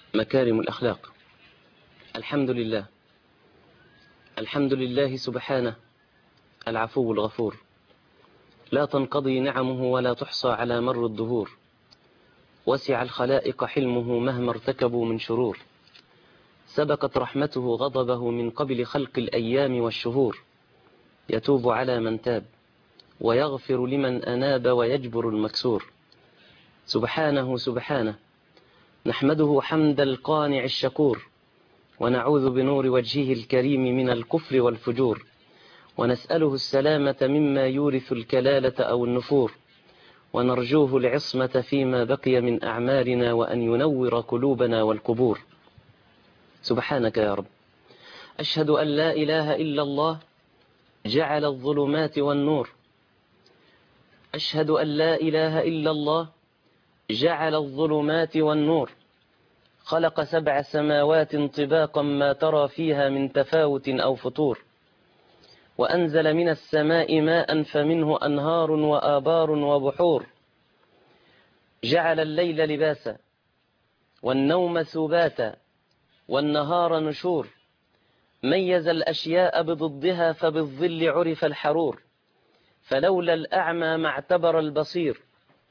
مكارم الأخلاق الحمد لله الحمد لله سبحانه العفو الغفور لا تنقضي نعمه ولا تحصى على مر الدهور وسع الخلائق حلمه مهما ارتكبوا من شرور سبقت رحمته غضبه من قبل خلق الأيام والشهور يتوب على من تاب ويغفر لمن أناب ويجبر المكسور سبحانه سبحانه نحمده حمد القانع الشكور ونعوذ بنور وجهه الكريم من الكفر والفجور ونسأله السلامة مما يورث الكلالة أو النفور ونرجوه العصمة فيما بقي من أعمالنا وأن ينور قلوبنا والقبور سبحانك يا رب أشهد أن لا إله إلا الله جعل الظلمات والنور أشهد أن لا إله إلا الله جعل الظلمات والنور خلق سبع سماوات طباقا ما ترى فيها من تفاوت أو فطور وأنزل من السماء ماء فمنه أنهار وآبار وبحور جعل الليل لباسا والنوم سباتا والنهار نشور ميز الأشياء بضدها فبالظل عرف الحرور فلولا الأعمى ما اعتبر البصير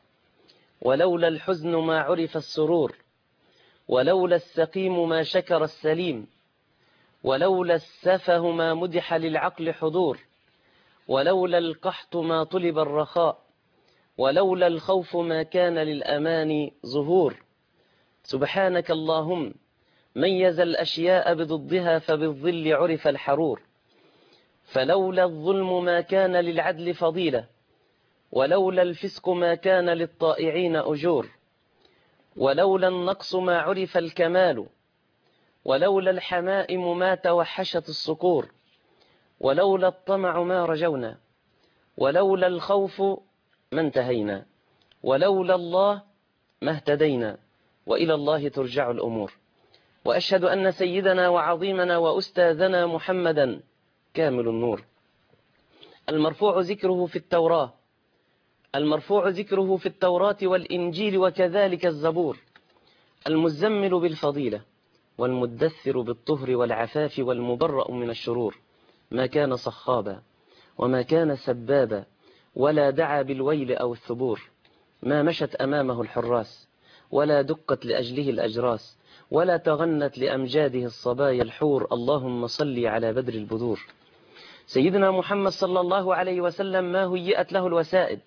ولولا الحزن ما عرف السرور ولولا السقيم ما شكر السليم ولولا السفه ما مدح للعقل حضور ولولا القحط ما طلب الرخاء ولولا الخوف ما كان للأمان ظهور سبحانك اللهم ميز الأشياء بضدها فبالظل عرف الحرور فلولا الظلم ما كان للعدل فضيلة ولولا الفسق ما كان للطائعين أجور ولولا النقص ما عرف الكمال ولولا الحمائم ما توحشت الصقور ولولا الطمع ما رجونا ولولا الخوف ما انتهينا ولولا الله ما اهتدينا وإلى الله ترجع الأمور وأشهد أن سيدنا وعظيمنا وأستاذنا محمدا كامل النور المرفوع ذكره في التوراة المرفوع ذكره في التوراة والإنجيل وكذلك الزبور المزمل بالفضيلة والمدثر بالطهر والعفاف والمبرأ من الشرور ما كان صخابا وما كان سبابا ولا دعا بالويل أو الثبور ما مشت أمامه الحراس ولا دقت لأجله الأجراس ولا تغنت لأمجاده الصبايا الحور اللهم صل على بدر البذور سيدنا محمد صلى الله عليه وسلم ما هيئت له الوسائد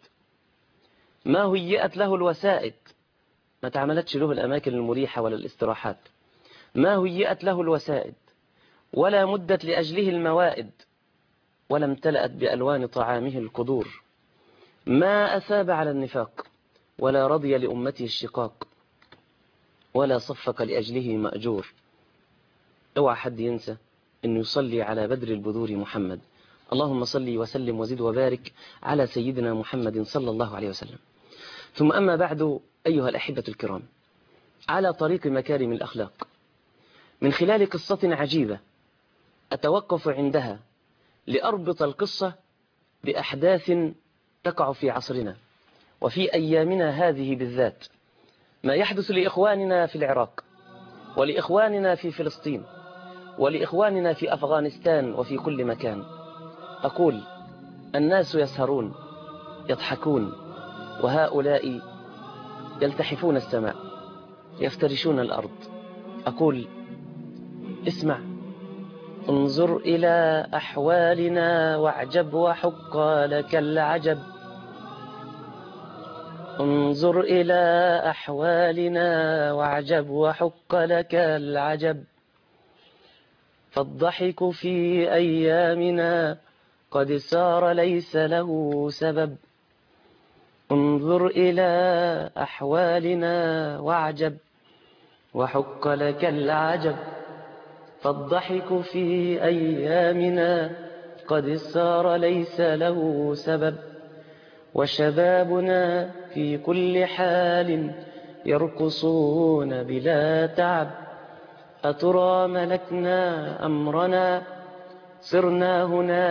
ما هيئت له الوسائد ما تعملتش له الأماكن المريحة ولا الاستراحات ما هيئت له الوسائد ولا مدت لأجله الموائد ولا امتلأت بألوان طعامه القدور ما أثاب على النفاق ولا رضي لأمته الشقاق ولا صفق لأجله مأجور اوعى حد ينسى أن يصلي على بدر البذور محمد اللهم صل وسلم وزد وبارك على سيدنا محمد صلى الله عليه وسلم ثم أما بعد أيها الأحبة الكرام على طريق مكارم الأخلاق من خلال قصة عجيبة أتوقف عندها لأربط القصة بأحداث تقع في عصرنا وفي أيامنا هذه بالذات ما يحدث لإخواننا في العراق ولإخواننا في فلسطين ولإخواننا في أفغانستان وفي كل مكان أقول الناس يسهرون يضحكون وهؤلاء يلتحفون السماء يفترشون الأرض أقول اسمع انظر إلى أحوالنا واعجب وحق لك العجب انظر إلى أحوالنا واعجب وحق لك العجب فالضحك في أيامنا قد سار ليس له سبب انظر إلى أحوالنا واعجب وحق لك العجب فالضحك في أيامنا قد سار ليس له سبب وشبابنا في كل حال يرقصون بلا تعب أترى ملكنا أمرنا صرنا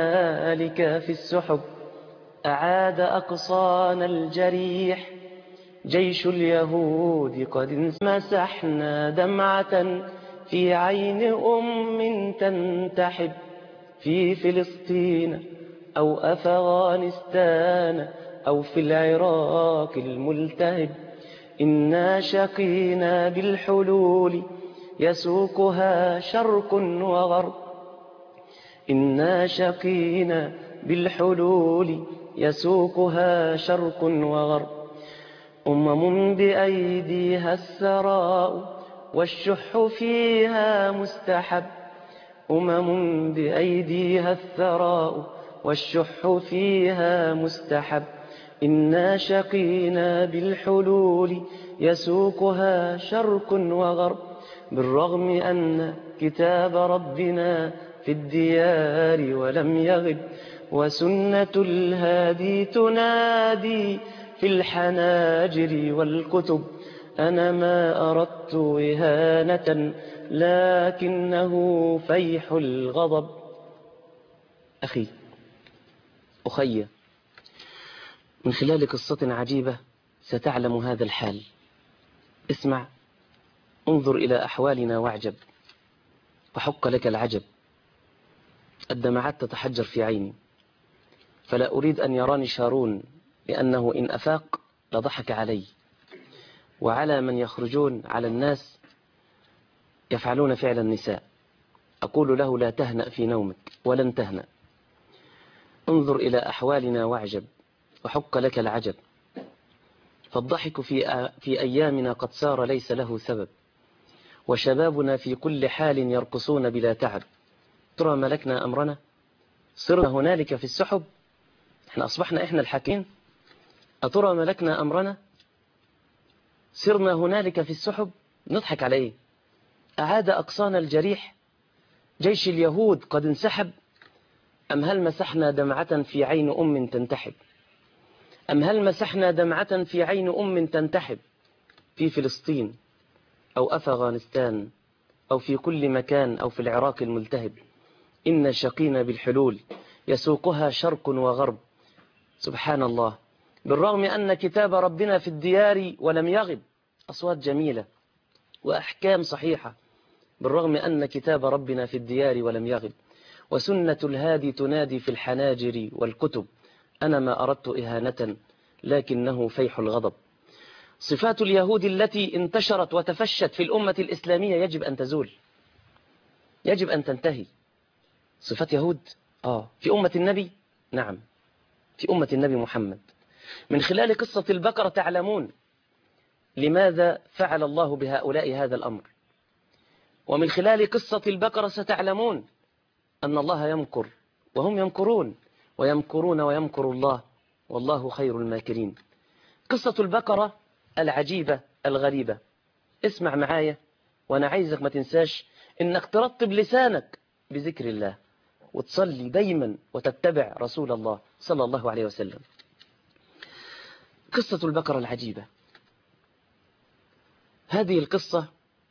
هنالك في السحب أعاد أقصانا الجريح جيش اليهود قد مسحنا دمعة في عين أم تنتحب في فلسطين أو أفغانستان أو في العراق الملتهب إنا شقينا بالحلول يسوقها شرق وغرب إنا شقينا بالحلول يسوقها شرق وغرب أمم بأيديها الثراء والشح فيها مستحب أمم بأيديها الثراء والشح فيها مستحب إنا شقينا بالحلول يسوقها شرق وغرب بالرغم أن كتاب ربنا في الديار ولم يغب وسنة الهادي تنادي في الحناجر والكتب أنا ما أردت إهانة لكنه فيح الغضب أخي أخي من خلال قصة عجيبة ستعلم هذا الحال اسمع انظر إلى أحوالنا واعجب وحق لك العجب الدمعات تتحجر في عيني فلا أريد أن يراني شارون لأنه إن أفاق لضحك علي وعلى من يخرجون على الناس يفعلون فعل النساء أقول له لا تهنأ في نومك ولن تهنأ انظر إلى أحوالنا واعجب وحق لك العجب فالضحك في, في أيامنا قد صار ليس له سبب وشبابنا في كل حال يرقصون بلا تعب ترى ملكنا أمرنا صرنا هنالك في السحب احنا أصبحنا احنا الحاكمين أترى ملكنا أمرنا صرنا هنالك في السحب نضحك على ايه أعاد أقصانا الجريح جيش اليهود قد انسحب أم هل مسحنا دمعة في عين أم تنتحب أم هل مسحنا دمعة في عين أم تنتحب في فلسطين أو أفغانستان أو في كل مكان أو في العراق الملتهب إن شقينا بالحلول يسوقها شرق وغرب سبحان الله بالرغم أن كتاب ربنا في الديار ولم يغب أصوات جميلة وأحكام صحيحة بالرغم أن كتاب ربنا في الديار ولم يغب وسنة الهادي تنادي في الحناجر والكتب أنا ما أردت إهانة لكنه فيح الغضب صفات اليهود التي انتشرت وتفشت في الأمة الإسلامية يجب أن تزول يجب أن تنتهي صفات يهود آه في أمة النبي نعم في أمة النبي محمد من خلال قصة البقرة تعلمون لماذا فعل الله بهؤلاء هذا الأمر ومن خلال قصة البقرة ستعلمون أن الله يمكر وهم يمكرون ويمكرون ويمكر الله والله خير الماكرين قصة البقرة العجيبة الغريبة اسمع معايا وأنا عايزك ما تنساش إنك ترطب لسانك بذكر الله وتصلي دايما وتتبع رسول الله صلى الله عليه وسلم قصة البقرة العجيبة هذه القصة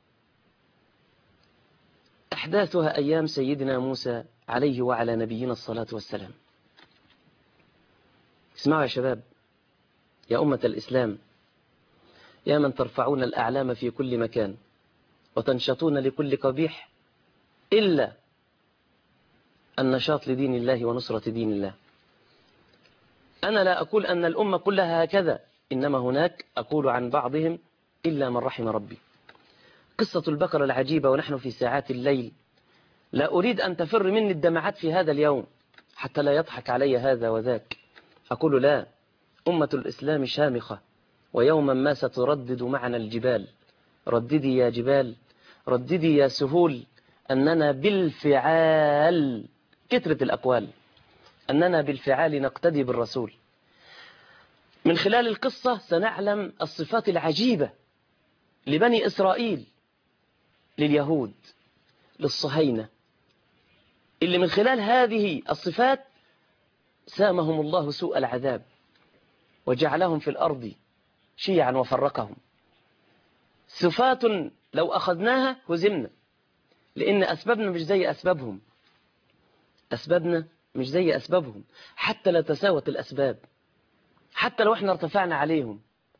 أحداثها أيام سيدنا موسى عليه وعلى نبينا الصلاة والسلام اسمعوا يا شباب يا أمة الإسلام يا من ترفعون الأعلام في كل مكان وتنشطون لكل قبيح إلا النشاط لدين الله ونصرة دين الله أنا لا أقول أن الأمة كلها هكذا إنما هناك أقول عن بعضهم إلا من رحم ربي قصة البقرة العجيبة ونحن في ساعات الليل لا أريد أن تفر مني الدمعات في هذا اليوم حتى لا يضحك علي هذا وذاك أقول لا أمة الإسلام شامخة ويوما ما ستردد معنا الجبال رددي يا جبال رددي يا سهول أننا بالفعال كثرة الأقوال أننا بالفعال نقتدي بالرسول من خلال القصة سنعلم الصفات العجيبة لبني إسرائيل لليهود للصهاينة اللي من خلال هذه الصفات سامهم الله سوء العذاب وجعلهم في الأرض شيعا وفرقهم صفات لو أخذناها هزمنا لأن أسبابنا مش زي أسبابهم أسبابنا مش زي أسبابهم حتى لا تساوت الأسباب حتى لو احنا ارتفعنا عليهم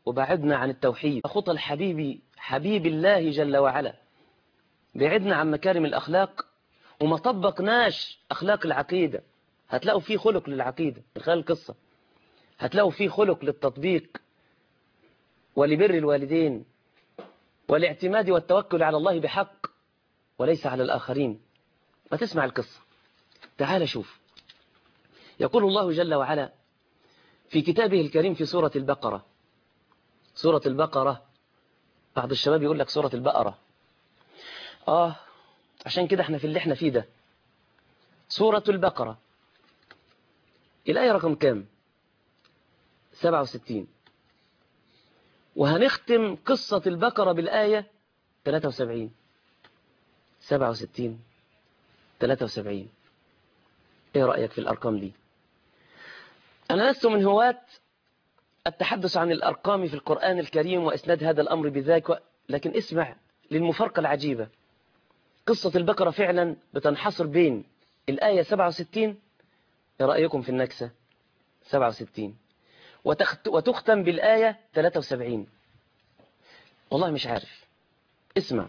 وبعدنا عن التوحيد خطى الحبيب حبيب الله جل وعلا بعدنا عن مكارم الأخلاق وما طبقناش أخلاق العقيدة هتلاقوا فيه خلق للعقيدة من خلال القصة هتلاقوا فيه خلق للتطبيق ولبر الوالدين والاعتماد والتوكل على الله بحق وليس على الآخرين ما تسمع القصة تعال شوف يقول الله جل وعلا في كتابه الكريم في سورة البقرة سورة البقرة بعض الشباب يقول لك سورة البقرة آه عشان كده احنا في اللي احنا فيه ده سورة البقرة الآية رقم كام 67 وهنختم قصة البقرة بالآية 73 67 73 ايه رأيك في الأرقام دي أنا لست من هواة التحدث عن الأرقام في القرآن الكريم وإسناد هذا الأمر بذاك لكن اسمع للمفارقة العجيبة قصة البقرة فعلا بتنحصر بين الآية 67 ايه رأيكم في النكسة 67 وتخت... وتختم بالآية 73 والله مش عارف اسمع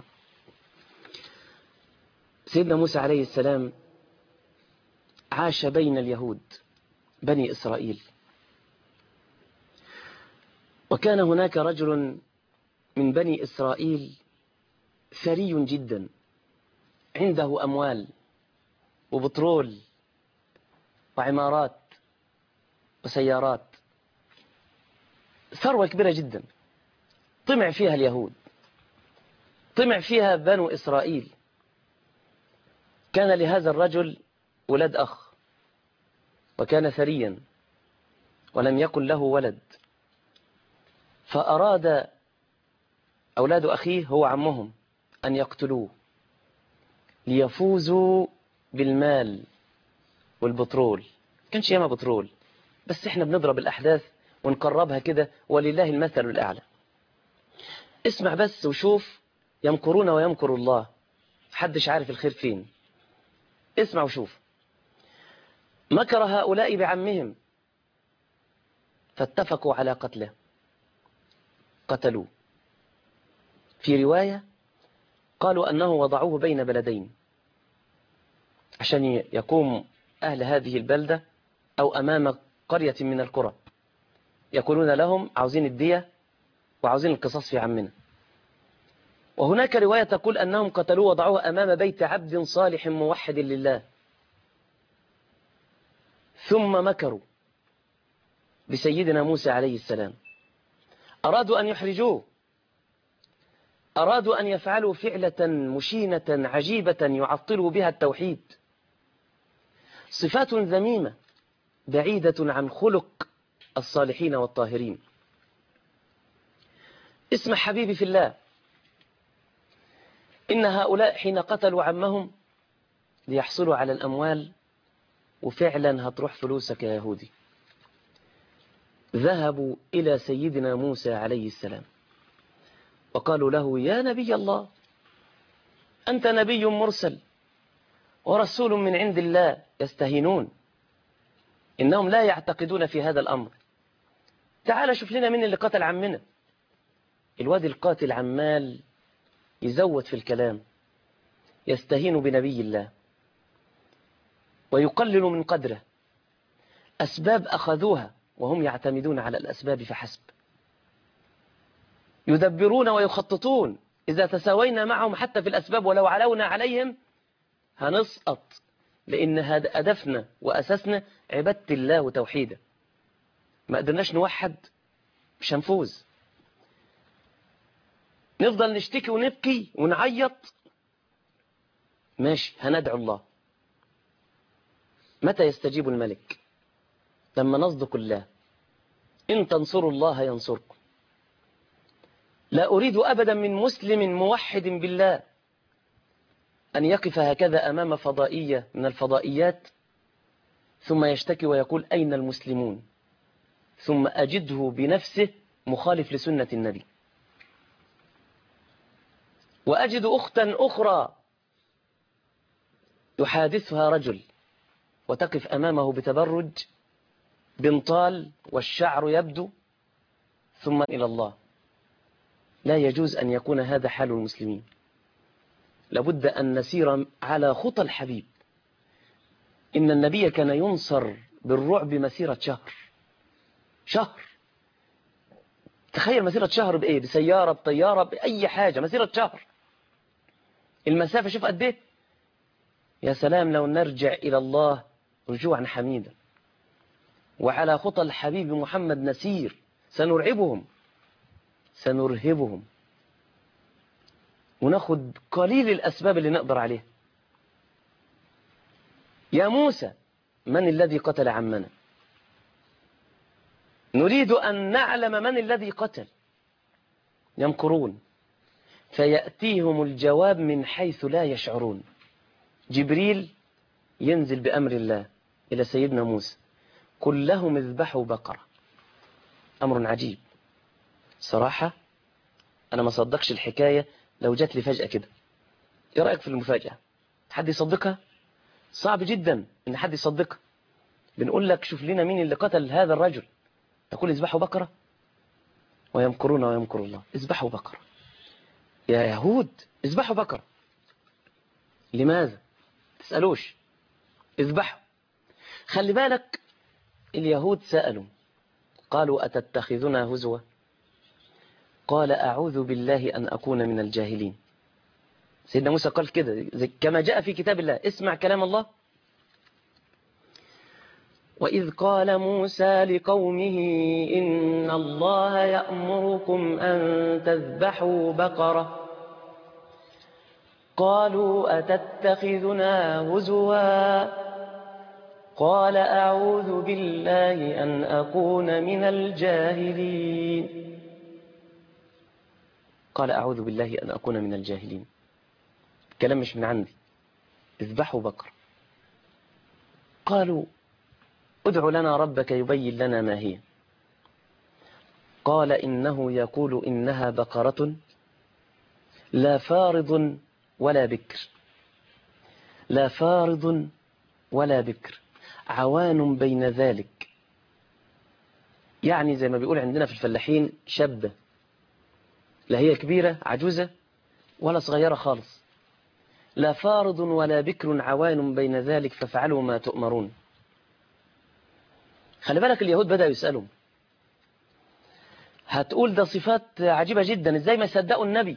سيدنا موسى عليه السلام عاش بين اليهود بني إسرائيل وكان هناك رجل من بني إسرائيل ثري جدا عنده أموال وبترول وعمارات وسيارات ثروة كبيرة جدا طمع فيها اليهود طمع فيها بنو إسرائيل كان لهذا الرجل ولد أخ وكان ثريا ولم يكن له ولد فأراد أولاد أخيه هو عمهم أن يقتلوه ليفوزوا بالمال والبترول كانش ياما بترول بس احنا بنضرب الأحداث ونقربها كده ولله المثل الأعلى اسمع بس وشوف يمكرون ويمكر الله محدش عارف الخير فين اسمع وشوف مكر هؤلاء بعمهم فاتفقوا على قتله قتلوه في رواية قالوا أنه وضعوه بين بلدين عشان يقوم أهل هذه البلدة أو أمام قرية من القرى يقولون لهم عاوزين الدية وعاوزين القصاص في عمنا وهناك رواية تقول أنهم قتلوه وضعوه أمام بيت عبد صالح موحد لله ثم مكروا بسيدنا موسى عليه السلام أرادوا أن يحرجوه أرادوا أن يفعلوا فعلة مشينة عجيبة يعطلوا بها التوحيد صفات ذميمة بعيدة عن خلق الصالحين والطاهرين اسمع حبيبي في الله إن هؤلاء حين قتلوا عمهم ليحصلوا على الأموال وفعلا هتروح فلوسك يا يهودي ذهبوا إلى سيدنا موسى عليه السلام وقالوا له يا نبي الله أنت نبي مرسل ورسول من عند الله يستهينون إنهم لا يعتقدون في هذا الأمر تعال شوف لنا من اللي قتل عمنا الواد القاتل عمال يزود في الكلام يستهين بنبي الله ويقلل من قدره أسباب أخذوها وهم يعتمدون على الأسباب فحسب يدبرون ويخططون إذا تساوينا معهم حتى في الأسباب ولو علونا عليهم هنسقط لأن هذا هدفنا وأساسنا عبادة الله وتوحيده ما قدرناش نوحد مش هنفوز نفضل نشتكي ونبكي ونعيط ماشي هندعو الله متى يستجيب الملك لما نصدق الله إن تنصروا الله ينصركم لا أريد أبدا من مسلم موحد بالله أن يقف هكذا أمام فضائية من الفضائيات ثم يشتكي ويقول أين المسلمون ثم أجده بنفسه مخالف لسنة النبي وأجد أختا أخرى يحادثها رجل وتقف أمامه بتبرج بنطال والشعر يبدو ثم إلى الله لا يجوز أن يكون هذا حال المسلمين لابد أن نسير على خطى الحبيب إن النبي كان ينصر بالرعب مسيرة شهر شهر تخيل مسيرة شهر بإيه بسيارة بطيارة بأي حاجة مسيرة شهر المسافة شوف قد إيه يا سلام لو نرجع إلى الله رجوعا حميدا وعلى خطى الحبيب محمد نسير سنرعبهم سنرهبهم وناخد قليل الأسباب اللي نقدر عليها يا موسى من الذي قتل عمنا نريد أن نعلم من الذي قتل يمكرون فيأتيهم الجواب من حيث لا يشعرون جبريل ينزل بأمر الله إلى سيدنا موسى قل لهم اذبحوا بقرة أمر عجيب صراحة أنا ما صدقش الحكاية لو جات لي فجأة كده إيه رأيك في المفاجأة حد يصدقها صعب جدا إن حد يصدقها بنقول لك شوف لنا مين اللي قتل هذا الرجل تقول اذبحوا بقرة ويمكرون ويمكر الله اذبحوا بقرة يا يهود اذبحوا بقرة لماذا تسألوش اذبحوا خلي بالك اليهود سألوا قالوا أتتخذنا هزوا قال أعوذ بالله أن أكون من الجاهلين سيدنا موسى قال كده كما جاء في كتاب الله اسمع كلام الله وإذ قال موسى لقومه إن الله يأمركم أن تذبحوا بقرة قالوا أتتخذنا هزوا قال أعوذ بالله أن أكون من الجاهلين قال أعوذ بالله أن أكون من الجاهلين كلام مش من عندي اذبحوا بقر قالوا ادع لنا ربك يبين لنا ما هي قال إنه يقول إنها بقرة لا فارض ولا بكر لا فارض ولا بكر عوان بين ذلك يعني زي ما بيقول عندنا في الفلاحين شابة لا هي كبيرة عجوزة ولا صغيرة خالص لا فارض ولا بكر عوان بين ذلك فافعلوا ما تؤمرون خلي بالك اليهود بدأوا يسألوا هتقول ده صفات عجيبة جدا ازاي ما يصدقوا النبي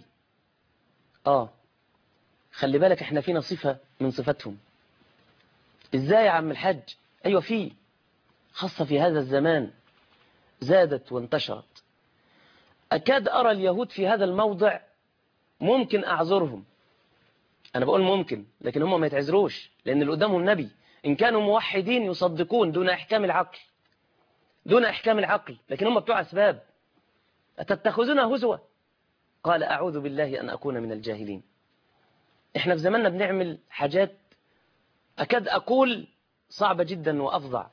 اه خلي بالك احنا فينا صفة من صفاتهم ازاي يا عم الحج ايوه في خاصة في هذا الزمان زادت وانتشرت أكاد أرى اليهود في هذا الموضع ممكن أعذرهم أنا بقول ممكن لكن هم ما يتعذروش لأن اللي قدامهم نبي إن كانوا موحدين يصدقون دون إحكام العقل دون إحكام العقل لكن هم بتوع أسباب أتتخذون هزوة قال أعوذ بالله أن أكون من الجاهلين إحنا في زماننا بنعمل حاجات أكاد أقول صعبة جدا وأفظع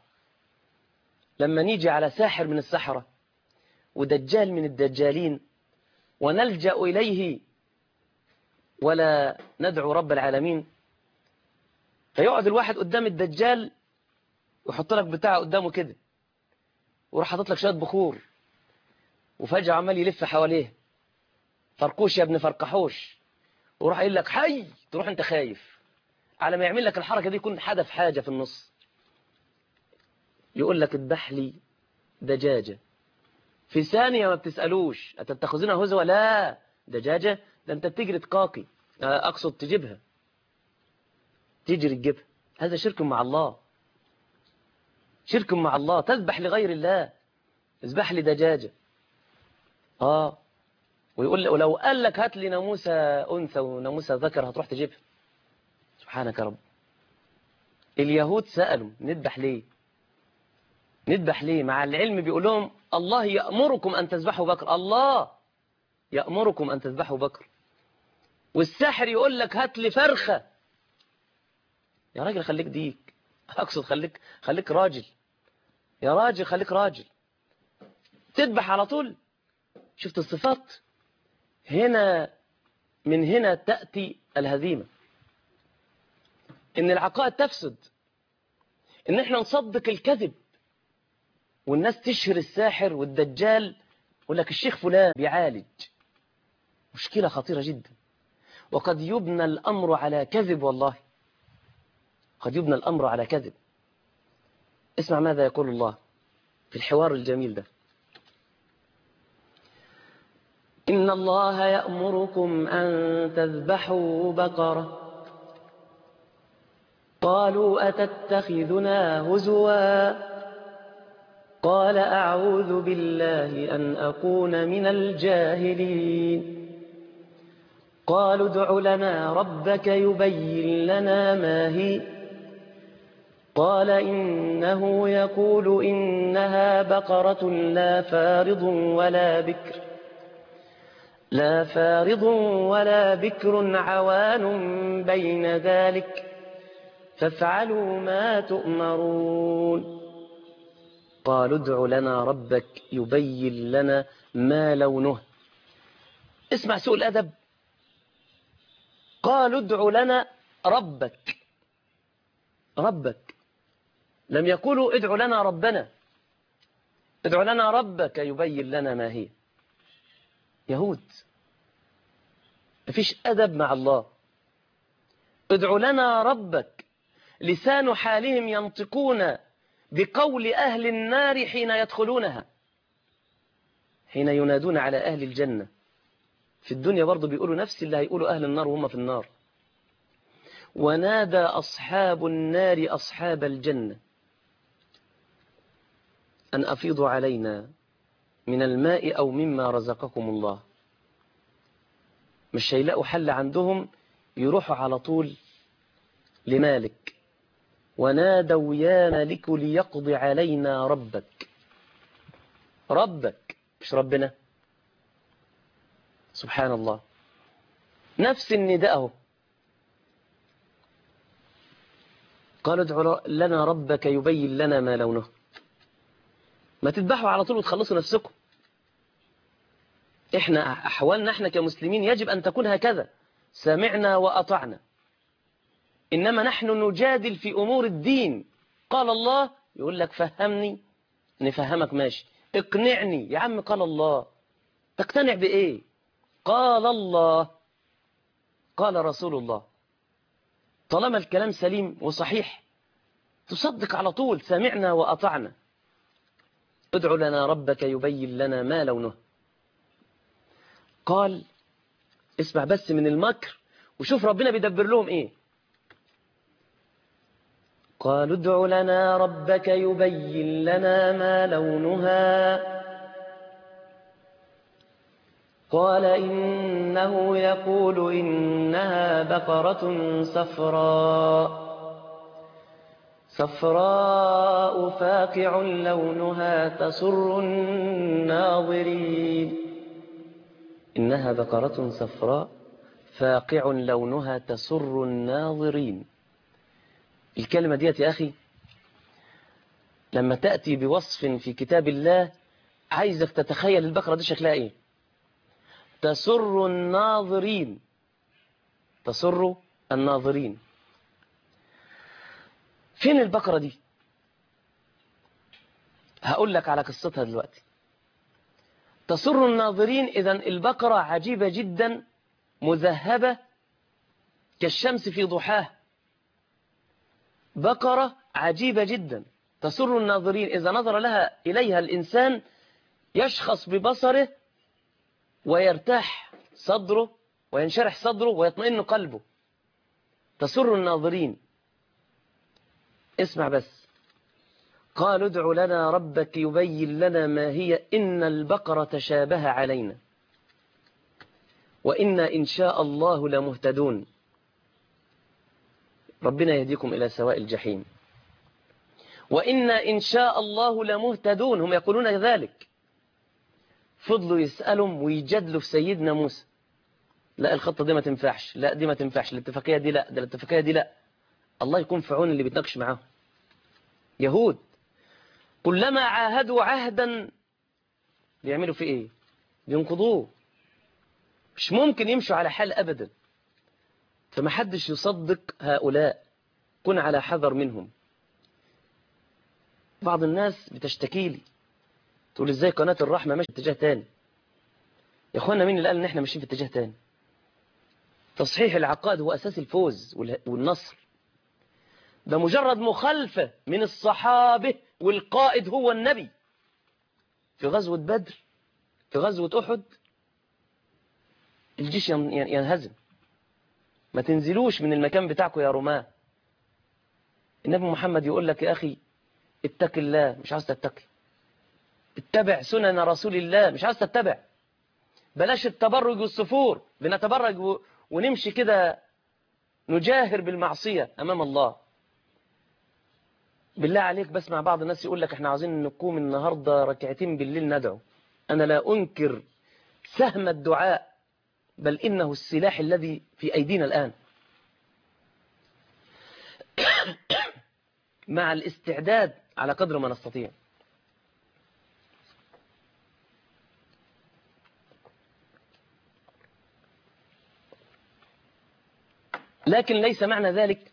لما نيجي على ساحر من السحرة ودجال من الدجالين ونلجأ إليه ولا ندعو رب العالمين فيقعد الواحد قدام الدجال ويحط لك بتاعه قدامه كده وراح حاطط لك شويه بخور وفجأة عمال يلف حواليه فرقوش يا ابن فرقحوش وراح قايل لك حي تروح انت خايف على ما يعمل لك الحركة دي يكون حدث حاجة في النص يقول لك اذبح لي دجاجة في ثانية ما بتسألوش أتتخذونها هزوة لا دجاجة ده انت بتجري تقاقي أقصد تجيبها تجري تجيبها هذا شرك مع الله شرك مع الله تذبح لغير الله اذبح لي دجاجة اه ويقول ولو قال لك هات لي ناموسة أنثى وناموسة ذكر هتروح تجيبها سبحانك يا رب اليهود سألوا نذبح ليه نذبح ليه مع العلم بيقول لهم الله يأمركم أن تذبحوا بكر الله يأمركم أن تذبحوا بكر والساحر يقول لك هات لي فرخة يا راجل خليك ديك أقصد خليك خليك راجل يا راجل خليك راجل تذبح على طول شفت الصفات هنا من هنا تأتي الهزيمة إن العقائد تفسد إن إحنا نصدق الكذب والناس تشهر الساحر والدجال يقول لك الشيخ فلان بيعالج مشكلة خطيرة جدا وقد يبنى الأمر على كذب والله قد يبنى الأمر على كذب اسمع ماذا يقول الله في الحوار الجميل ده إن الله يأمركم أن تذبحوا بقرة قالوا أتتخذنا هزوا قال أعوذ بالله أن أكون من الجاهلين قالوا ادع لنا ربك يبين لنا ما هي قال إنه يقول إنها بقرة لا فارض ولا بكر لا فارض ولا بكر عوان بين ذلك فافعلوا ما تؤمرون قالوا ادع لنا ربك يبين لنا ما لونه اسمع سوء الأدب قالوا ادع لنا ربك ربك لم يقولوا ادع لنا ربنا ادع لنا ربك يبين لنا ما هي يهود مفيش أدب مع الله ادع لنا ربك لسان حالهم ينطقون بقول أهل النار حين يدخلونها حين ينادون على أهل الجنة في الدنيا برضو بيقولوا نفس اللي هيقولوا أهل النار وهم في النار ونادى أصحاب النار أصحاب الجنة أن أفيضوا علينا من الماء أو مما رزقكم الله مش هيلاقوا حل عندهم يروحوا على طول لمالك ونادوا يا مالك ليقضي علينا ربك ربك مش ربنا سبحان الله نفس النداء اهو قالوا ادعوا لنا ربك يبين لنا ما لونه ما تذبحوا على طول وتخلصوا نفسكم احنا احوالنا احنا كمسلمين يجب ان تكون هكذا سمعنا واطعنا انما نحن نجادل في امور الدين قال الله يقول لك فهمني نفهمك ماشي اقنعني يا عم قال الله تقتنع بايه قال الله قال رسول الله طالما الكلام سليم وصحيح تصدق على طول سمعنا وأطعنا ادع لنا ربك يبين لنا ما لونه قال اسمع بس من المكر وشوف ربنا بيدبر لهم ايه قالوا ادع لنا ربك يبين لنا ما لونها قال إنه يقول إنها بقرة صفراء صفراء فاقع لونها تسر الناظرين إنها بقرة صفراء فاقع لونها تسر الناظرين الكلمة ديت يا أخي لما تأتي بوصف في كتاب الله عايزك تتخيل البقرة دي شكلها إيه تسر الناظرين تسر الناظرين فين البقرة دي هقول لك على قصتها دلوقتي تسر الناظرين إذا البقرة عجيبة جدا مذهبة كالشمس في ضحاها بقرة عجيبة جدا تسر الناظرين إذا نظر لها إليها الإنسان يشخص ببصره ويرتاح صدره وينشرح صدره ويطمئن قلبه تسر الناظرين اسمع بس قالوا ادع لنا ربك يبين لنا ما هي إن البقرة تشابه علينا وإنا إن شاء الله لمهتدون ربنا يهديكم إلى سواء الجحيم وإنا إن شاء الله لمهتدون هم يقولون ذلك فضلوا يسألهم ويجادلوا في سيدنا موسى لا الخطة دي ما تنفعش لا دي ما تنفعش الاتفاقية دي لا ده الاتفاقية دي لا الله يكون في عون اللي بيتناقش معاهم يهود كلما عاهدوا عهدا بيعملوا فيه ايه بينقضوه مش ممكن يمشوا على حال ابدا فما حدش يصدق هؤلاء كن على حذر منهم بعض الناس بتشتكي لي تقول ازاي قناة الرحمة ماشية اتجاه تاني يا اخوانا مين اللي قال ان احنا ماشيين في اتجاه تاني تصحيح العقائد هو اساس الفوز والنصر ده مجرد مخالفة من الصحابة والقائد هو النبي في غزوة بدر في غزوة أحد الجيش ينهزم ما تنزلوش من المكان بتاعكم يا رماه النبي محمد يقول لك يا أخي اتق الله مش عاوز تتقي اتبع سنن رسول الله مش عاوز تتبع بلاش التبرج والسفور بنتبرج ونمشي كده نجاهر بالمعصية أمام الله بالله عليك بسمع بعض الناس يقول لك احنا عاوزين نقوم النهاردة ركعتين بالليل ندعو أنا لا أنكر سهم الدعاء بل إنه السلاح الذي في أيدينا الآن مع الاستعداد على قدر ما نستطيع لكن ليس معنى ذلك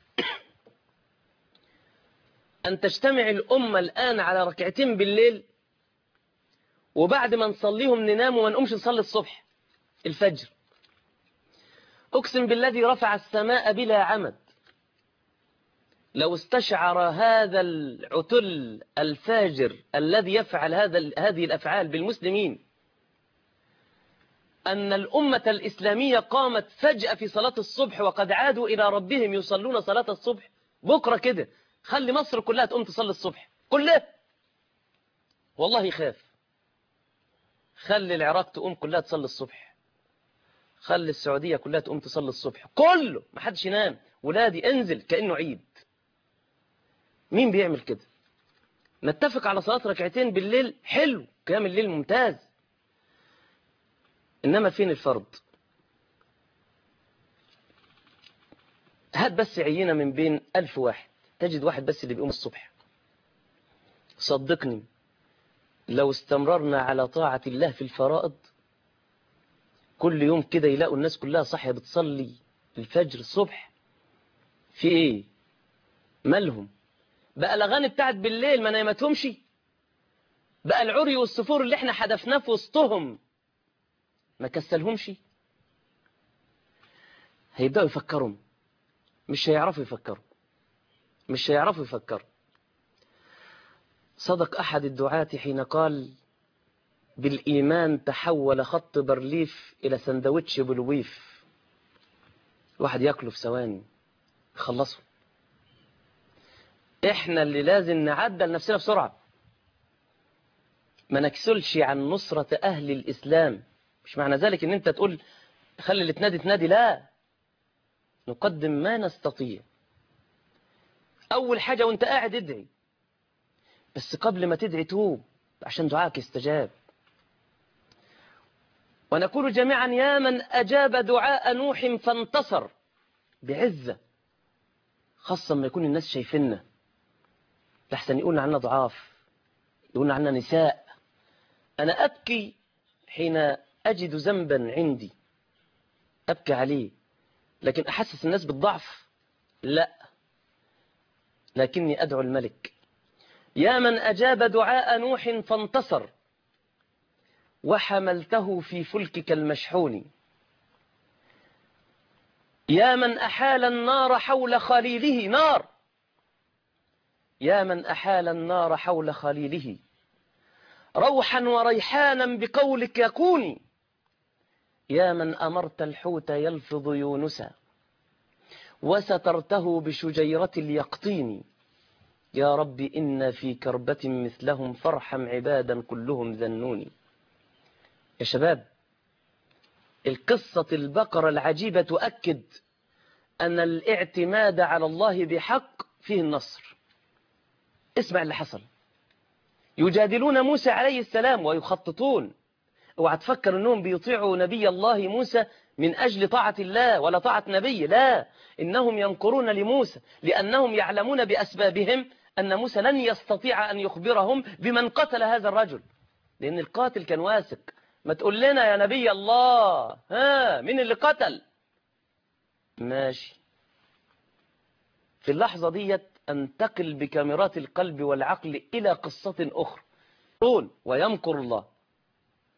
أن تجتمع الأمة الآن على ركعتين بالليل وبعد ما نصليهم ننام وما نقومش نصلي الصبح الفجر أقسم بالذي رفع السماء بلا عمد لو استشعر هذا العتل الفاجر الذي يفعل هذا هذه الأفعال بالمسلمين أن الأمة الإسلامية قامت فجأة في صلاة الصبح وقد عادوا إلى ربهم يصلون صلاة الصبح بكرة كده خلي مصر كلها تقوم تصلي الصبح كلها والله يخاف خلي العراق تقوم كلها تصلي الصبح خلي السعودية كلها تقوم تصلي الصبح كله ما حدش ينام ولادي انزل كأنه عيد مين بيعمل كده نتفق على صلاة ركعتين بالليل حلو قيام الليل ممتاز إنما فين الفرض هات بس عينة من بين ألف واحد تجد واحد بس اللي بيقوم الصبح صدقني لو استمررنا على طاعة الله في الفرائض كل يوم كده يلاقوا الناس كلها صحية بتصلي الفجر الصبح في ايه مالهم بقى الأغاني بتاعت بالليل ما نايمتهمش بقى العري والسفور اللي احنا حدفناه في وسطهم ما كسلهمش هيبدأوا يفكروا مش هيعرفوا يفكروا مش هيعرفوا يفكروا صدق أحد الدعاة حين قال بالإيمان تحول خط برليف إلى سندوتش بلويف واحد ياكله في ثواني خلصه احنا اللي لازم نعدل نفسنا بسرعة ما نكسلش عن نصرة أهل الإسلام مش معنى ذلك ان انت تقول خلي اللي تنادي تنادي لا نقدم ما نستطيع أول حاجة وانت قاعد ادعي بس قبل ما تدعي توب عشان دعائك يستجاب ونقول جميعا يا من أجاب دعاء نوح فانتصر بعزة خاصة ما يكون الناس شايفيننا لحسن يقولنا عنا ضعاف يقولنا عنا نساء أنا أبكي حين أجد ذنبا عندي أبكي عليه لكن أحسس الناس بالضعف لا لكني أدعو الملك يا من أجاب دعاء نوح فانتصر وحملته في فلكك المشحون يا من أحال النار حول خليله نار يا من أحال النار حول خليله روحا وريحانا بقولك يكوني يا من أمرت الحوت يلفظ يونسا وسترته بشجيرة اليقطين يا رب إن في كربة مثلهم فارحم عبادا كلهم ذنوني يا شباب القصة البقرة العجيبة تؤكد أن الاعتماد على الله بحق فيه النصر اسمع اللي حصل يجادلون موسى عليه السلام ويخططون اوعى تفكر انهم بيطيعوا نبي الله موسى من أجل طاعة الله ولا طاعة نبي لا إنهم ينكرون لموسى لأنهم يعلمون بأسبابهم أن موسى لن يستطيع أن يخبرهم بمن قتل هذا الرجل لأن القاتل كان واثق ما تقول لنا يا نبي الله ها مين اللي قتل ماشي في اللحظة ديت أنتقل بكاميرات القلب والعقل إلى قصة أخرى ويمكر الله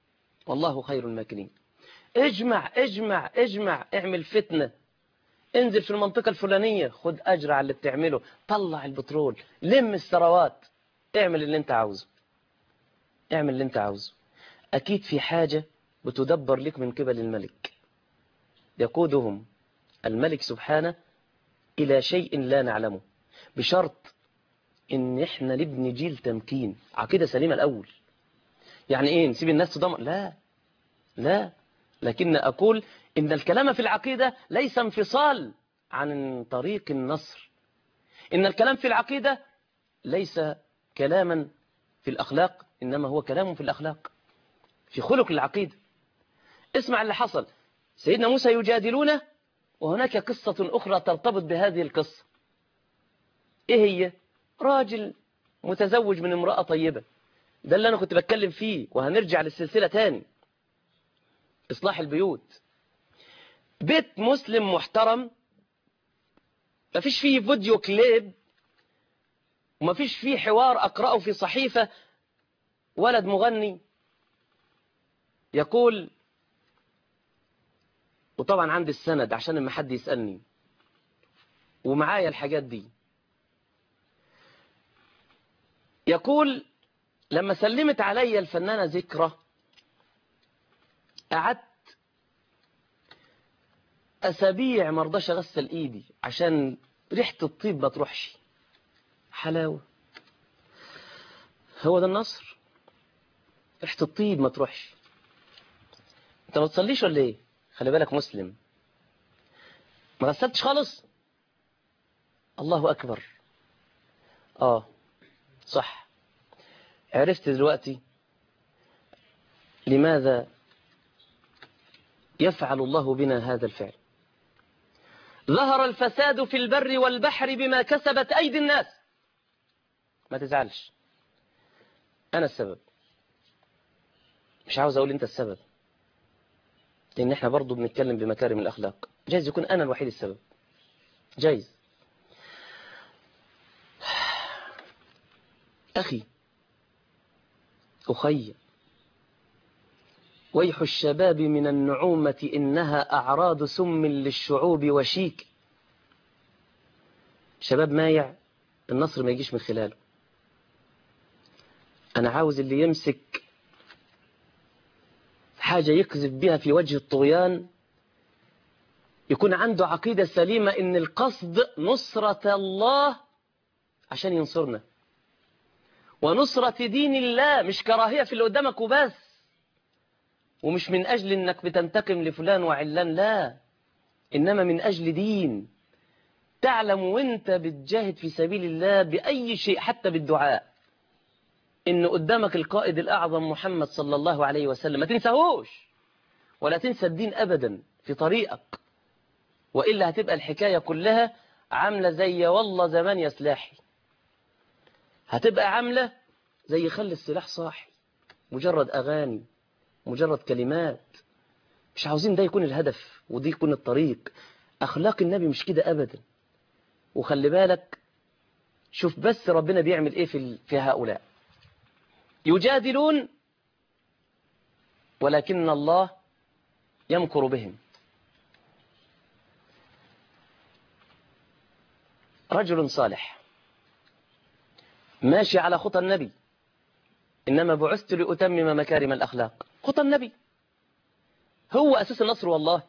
والله خير الماكرين اجمع اجمع اجمع اعمل فتنة انزل في المنطقة الفلانية خد أجر على اللي بتعمله طلع البترول لم الثروات اعمل اللي انت عاوزه اعمل اللي انت عاوزه أكيد في حاجة بتدبر لك من قبل الملك يقودهم الملك سبحانه إلى شيء لا نعلمه بشرط إن إحنا نبني جيل تمكين عقيدة سليمة الأول يعني إيه نسيب الناس تضمر لا لا لكن أقول إن الكلام في العقيدة ليس انفصال عن طريق النصر إن الكلام في العقيدة ليس كلاما في الأخلاق إنما هو كلام في الأخلاق في خلق العقيدة اسمع اللي حصل سيدنا موسى يجادلونه وهناك قصة أخرى ترتبط بهذه القصة إيه هي؟ راجل متزوج من امرأة طيبة ده اللي أنا كنت بتكلم فيه وهنرجع للسلسلة تاني إصلاح البيوت بيت مسلم محترم مفيش فيه فيديو كليب ومفيش فيه حوار أقرأه في صحيفة ولد مغني يقول وطبعا عندي السند عشان لما حد يسألني ومعايا الحاجات دي يقول لما سلمت علي الفنانة ذكرى قعدت أسابيع مرضاش أغسل إيدي عشان ريحة الطيب ما تروحش حلاوة هو ده النصر ريحة الطيب ما تروحش انت ما تصليش ولا ايه خلي بالك مسلم ما غسلتش خالص الله أكبر آه صح عرفت دلوقتي لماذا يفعل الله بنا هذا الفعل ظهر الفساد في البر والبحر بما كسبت أيدي الناس ما تزعلش أنا السبب مش عاوز أقول أنت السبب لأن احنا برضو بنتكلم بمكارم الأخلاق جايز يكون أنا الوحيد السبب جايز أخي أخي ويح الشباب من النعومة إنها أعراض سم للشعوب وشيك شباب مايع النصر ما يجيش من خلاله أنا عاوز اللي يمسك حاجة يقذف بها في وجه الطغيان يكون عنده عقيدة سليمة إن القصد نصرة الله عشان ينصرنا ونصرة دين الله مش كراهية في اللي قدامك وبس ومش من أجل إنك بتنتقم لفلان وعلان لا إنما من أجل دين تعلم وانت بتجاهد في سبيل الله بأي شيء حتى بالدعاء إن قدامك القائد الأعظم محمد صلى الله عليه وسلم ما تنساهوش ولا تنسى الدين أبدا في طريقك وإلا هتبقى الحكاية كلها عاملة زي والله زمان يا سلاحي هتبقى عاملة زي خلي السلاح صاحي مجرد أغاني مجرد كلمات مش عاوزين ده يكون الهدف ودي يكون الطريق أخلاق النبي مش كده أبدا وخلي بالك شوف بس ربنا بيعمل إيه في, في هؤلاء يجادلون ولكن الله يمكر بهم رجل صالح ماشي على خطى النبي إنما بعثت لأتمم مكارم الأخلاق خطى النبي هو أساس النصر والله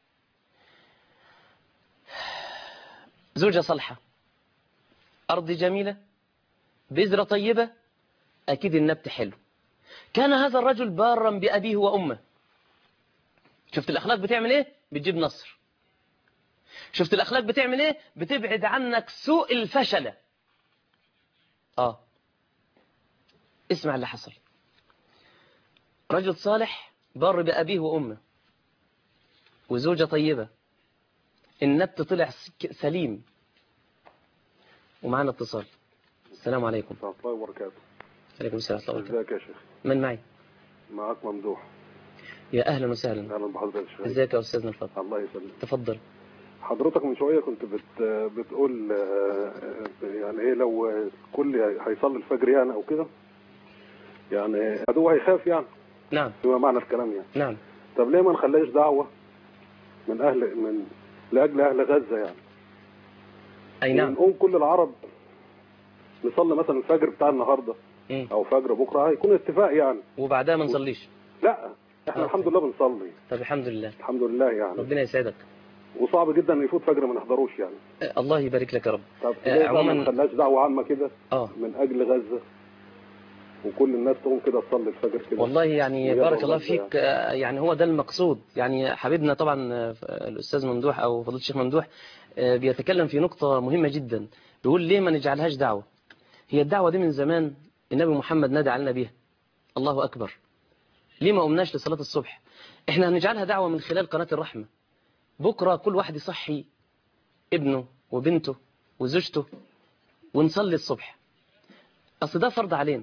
زوجة صالحة أرض جميلة بذرة طيبة أكيد النبت حلو كان هذا الرجل بارا بأبيه وأمه شفت الأخلاق بتعمل إيه؟ بتجيب نصر شفت الأخلاق بتعمل إيه؟ بتبعد عنك سوء الفشلة آه اسمع اللي حصل رجل صالح بار بأبيه وأمه وزوجة طيبة النبت طلع سليم ومعنا اتصال السلام عليكم ورحمة الله وبركاته عليكم السلام ورحمة الله وبركاته ازيك يا شيخ من معي معاك ممدوح يا أهلا وسهلا اهلا بحضرتك يا شيخ ازيك يا أستاذنا الفضل الله يسلمك تفضل حضرتك من شويه كنت بت بتقول آه، يعني ايه لو كل هيصلي الفجر يعني او كده يعني عدو هيخاف يعني نعم بما معنى الكلام يعني نعم طب ليه ما نخليش دعوه من اهل من لاجل اهل غزه يعني أي نعم نقوم كل العرب نصلي مثلا الفجر بتاع النهارده مم. او فجر بكره هيكون اتفاق يعني وبعدها ما نصليش لا احنا آه. الحمد لله بنصلي طب الحمد لله الحمد لله يعني ربنا يسعدك وصعب جدا ان يفوت فجر ما نحضروش يعني آه، الله يبارك لك يا رب طب آه، ليه بقى ما عموماً- نخليهاش دعوه عامه كده اه من اجل غزه وكل الناس تقوم كده تصلي الفجر كده والله يعني بجد بارك الله والله فيك آه، يعني هو ده المقصود يعني حبيبنا طبعا آه، الأستاذ ممدوح أو فضيلة الشيخ ممدوح آه، بيتكلم في نقطة مهمة جدا بيقول ليه ما نجعلهاش دعوة هي الدعوة دي من زمان النبي محمد نادى علينا بيها الله أكبر ليه ما قمناش لصلاة الصبح احنا هنجعلها دعوة من خلال قناة الرحمة بكرة كل واحد يصحي ابنه وبنته وزوجته ونصلي الصبح أصل ده فرض علينا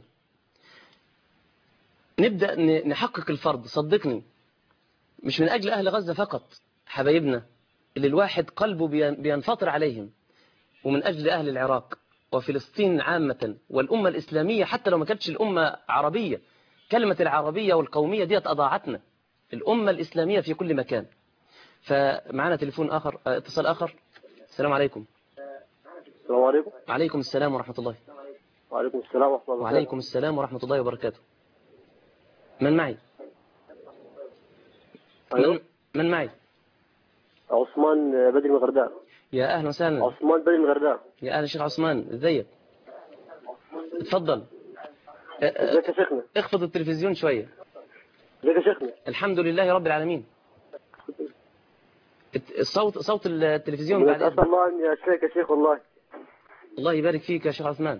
نبدأ ن- نحقق الفرض صدقني مش من أجل أهل غزة فقط حبايبنا اللي الواحد قلبه بين- بينفطر عليهم ومن أجل أهل العراق وفلسطين عامة والأمة الإسلامية حتى لو ما كانتش الأمة عربية كلمة العربية والقومية ديت أضاعتنا الأمة الإسلامية في كل مكان فمعنا تليفون آخر آه، اتصال آخر السلام عليكم السلام عليكم وعليكم السلام ورحمة الله وعليكم السلام ورحمة الله وبركاته وعليكم السلام ورحمة الله وبركاته من معي من, أيوه من معي عثمان بدري من الغرداء يا أهلا وسهلا عثمان بدري من الغرداء يا أهلا شيخ عثمان ازيك اتفضل اه، اه، ازيك يا شيخنا اخفض التلفزيون شوية ازيك يا شيخنا الحمد لله رب العالمين الت- الصوت صوت التلفزيون بعد اسال إذنك. الله اني اشفيك يا شيخ والله الله يبارك فيك يا شيخ عثمان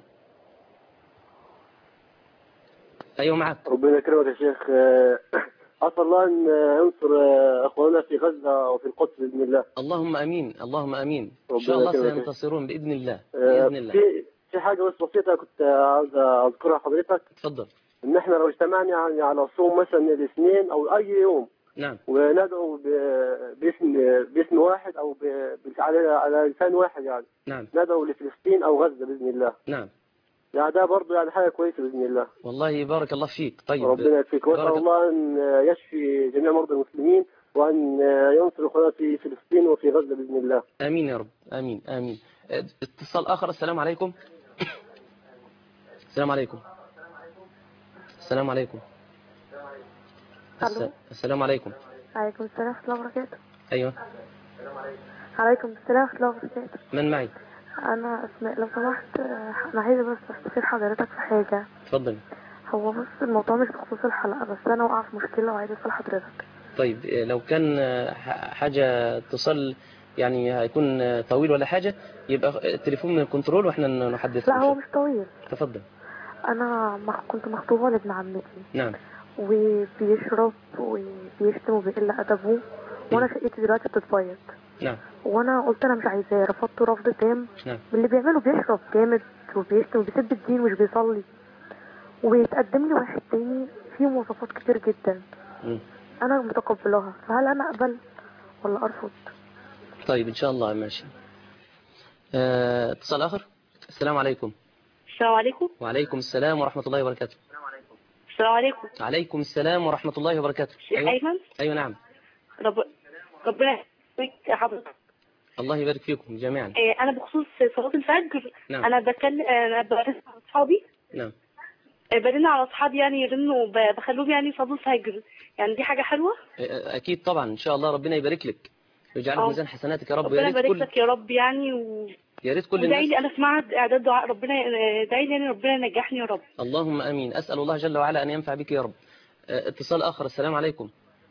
ايوه معك ربنا يكرمك يا شيخ آه، اسال الله ان ينصر آه، اخواننا في غزة وفي القدس باذن الله اللهم امين اللهم امين ان شاء ربنا الله يكرمك. سينتصرون باذن الله آه، باذن الله في في حاجة بس بسيطة كنت عاوز اذكرها حضرتك اتفضل ان احنا لو اجتمعنا يعني على صوم مثلا الاثنين او اي يوم نعم وندعو ب- باسم باسم واحد او ب- على على لسان واحد يعني نعم ندعو لفلسطين او غزة باذن الله نعم يعني ده برضه يعني حاجة كويسة بإذن الله والله بارك الله فيك طيب ربنا يكفيك وأسأل بارك- الله أن يشفي جميع مرضى المسلمين وأن ينصر إخواننا في فلسطين وفي غزة بإذن الله امين يا رب امين امين اه، اتصال اخر السلام عليكم السلام عليكم السلام عليكم الس- ألو. السلام عليكم عليكم السلام ورحمة الله وبركاته ايوه عليكم السلام ورحمة الله وبركاته من معي أنا أسماء لو سمحت آه، أنا عايزة بس أستفيد حضرتك في حاجة اتفضل هو بص الموضوع مش بخصوص الحلقة بس أنا واقعة في مشكلة وعايزة أسأل حضرتك طيب اه، لو كان اه، ح- حاجة اتصال يعني هيكون اه، طويل ولا حاجة يبقى التليفون من الكنترول واحنا ن- نحدث لا هو مش طويل تفضل أنا مخ- كنت مخطوبة لابن عمتي نعم وبيشرب وبيشتم وبيقل أدبه وأنا شقتي دلوقتي بتتبيض نعم وأنا قلت أنا مش عايزاه رفضته رفض تام نعم من اللي بيعمله بيشرب جامد وبيشتم وبيسب الدين ومش بيصلي ويتقدم لي واحد تاني فيه مواصفات كتير جدا مم. انا متقبلاها فهل انا اقبل ولا ارفض طيب ان شاء الله ماشي اه، اتصال اخر السلام عليكم السلام عليكم وعليكم السلام ورحمة الله وبركاته السلام عليكم عليكم السلام ورحمة الله وبركاته شيخ أيوة, أيمن أيوة نعم رب... ربنا يحفظك يا حضرتك الله يبارك فيكم جميعا آه، أنا بخصوص صلاة الفجر نعم. أنا بتكلم أنا برن على أصحابي نعم آه، برن على أصحابي يعني يرنوا ب- بخلوهم يعني يصلوا الفجر يعني دي حاجة حلوة اه، أكيد طبعا إن شاء الله ربنا يبارك لك ويجعله في أه. ميزان حسناتك يا رب يا ربنا ريت يبارك كل لك يا رب يعني و... يا ريت كل ودعي الناس لي أنا في معهد إعداد دعاء ربنا آه، ادعي لي يعني ربنا ينجحني يا رب اللهم امين اسال الله جل وعلا ان ينفع بك يا رب اه، اتصال اخر السلام عليكم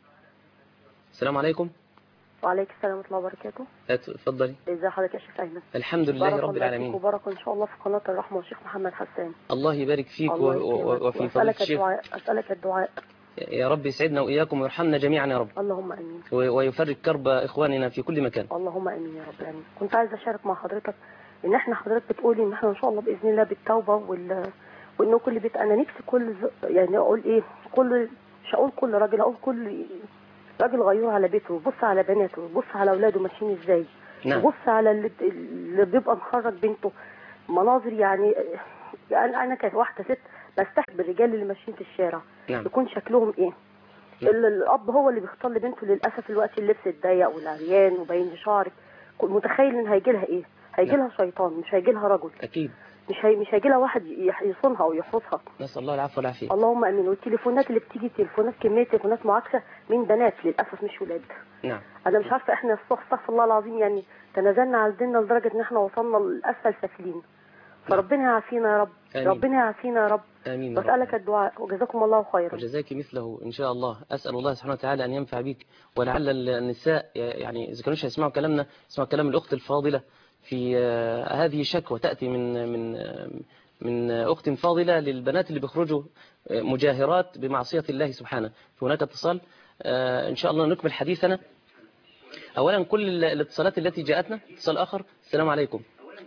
السلام عليكم وعليك السلام ورحمه الله وبركاته ات- اتفضلي ازي حضرتك يا شيخ ايمن الحمد لله بارك رب الله فيك العالمين وبارك ان شاء الله في قناه الرحمه والشيخ محمد حسان الله يبارك فيك و- الله و- يكرمك وفي فضل واسالك الشيخ الدعاء اسالك الدعاء يا رب يسعدنا واياكم ويرحمنا جميعا يا رب اللهم امين و- ويفرج كرب اخواننا في كل مكان اللهم امين يا رب امين كنت عايزه اشارك مع حضرتك ان احنا حضرتك بتقولي ان احنا ان شاء الله باذن الله بالتوبه وال وانه كل بيت انا نفسي كل ز... يعني اقول ايه كل مش هقول كل راجل اقول كل راجل غيور على بيته بص على بناته بص على اولاده ماشيين ازاي نعم بص على اللي, اللي بيبقى مخرج بنته مناظر يعني يعني انا كواحده ست بستحب الرجال اللي ماشيين في الشارع نعم يكون شكلهم ايه ال- الاب هو اللي بيختار لبنته للاسف الوقت اللبس الضيق والعريان وباين لي شعرك متخيل ان هيجي لها ايه هيجي لها شيطان مش هيجي لها رجل أكيد مش هي مش هيجي لها واحد يح- يصونها ويحرسها نسأل الله العفو والعافية اللهم امين والتليفونات اللي بتيجي تليفونات كميه تليفونات معاكسه من بنات للاسف مش ولاد نعم انا مش عارفه احنا استغفر الله العظيم يعني تنازلنا عن ديننا لدرجه ان احنا وصلنا لاسفل سافلين فربنا يعافينا يا رب آمين. ربنا يعافينا يا رب آمين يا رب. بسالك الدعاء وجزاكم الله خيرا وجزاك مثله إن شاء الله أسأل الله سبحانه وتعالى أن ينفع بك ولعل النساء يعني إذا كانوش يسمعوا كلامنا يسمعوا كلام الأخت الفاضلة في آه، هذه شكوى تأتي من من آه، من أخت فاضلة للبنات اللي بيخرجوا آه، مجاهرات بمعصية الله سبحانه هناك اتصال آه، إن شاء الله نكمل حديثنا أولا كل ال- الاتصالات التي جاءتنا اتصال آخر السلام عليكم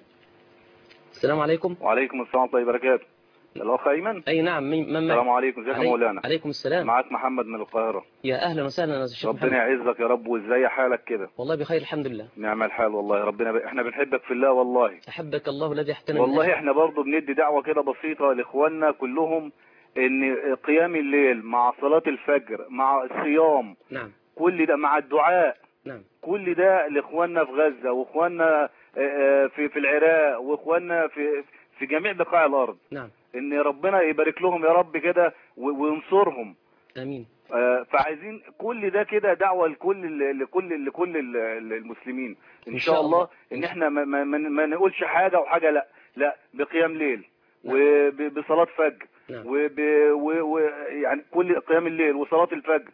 السلام عليكم وعليكم السلام ورحمة الله وبركاته الأخ أيمن أي نعم مين- من معي؟ السلام عليكم ازيك يا علي- مولانا عليكم السلام معاك محمد من القاهرة يا أهلا وسهلا يا شيخ ربنا محمد يعزك يا رب وازاي حالك كده والله بخير الحمد لله نعم الحال والله ربنا ب... احنا بنحبك في الله والله أحبك الله الذي احتنى من والله أجلك. احنا برضو بندي دعوة كده بسيطة لإخواننا كلهم ان قيام الليل مع صلاة الفجر مع الصيام نعم كل ده مع الدعاء نعم كل ده لاخواننا في غزة واخواننا آه، آه، في في العراق واخواننا في في جميع بقاع الارض نعم ان ربنا يبارك لهم يا رب كده و- وينصرهم آمين آه، فعايزين كل ده كده دعوه لكل ال- لكل لكل ال- ال- المسلمين ان شاء الله ان احنا ما, ما, ما, ما نقولش حاجه وحاجه لا لا بقيام ليل وبصلاه فجر نعم. وب و- و- يعني كل قيام الليل وصلاه الفجر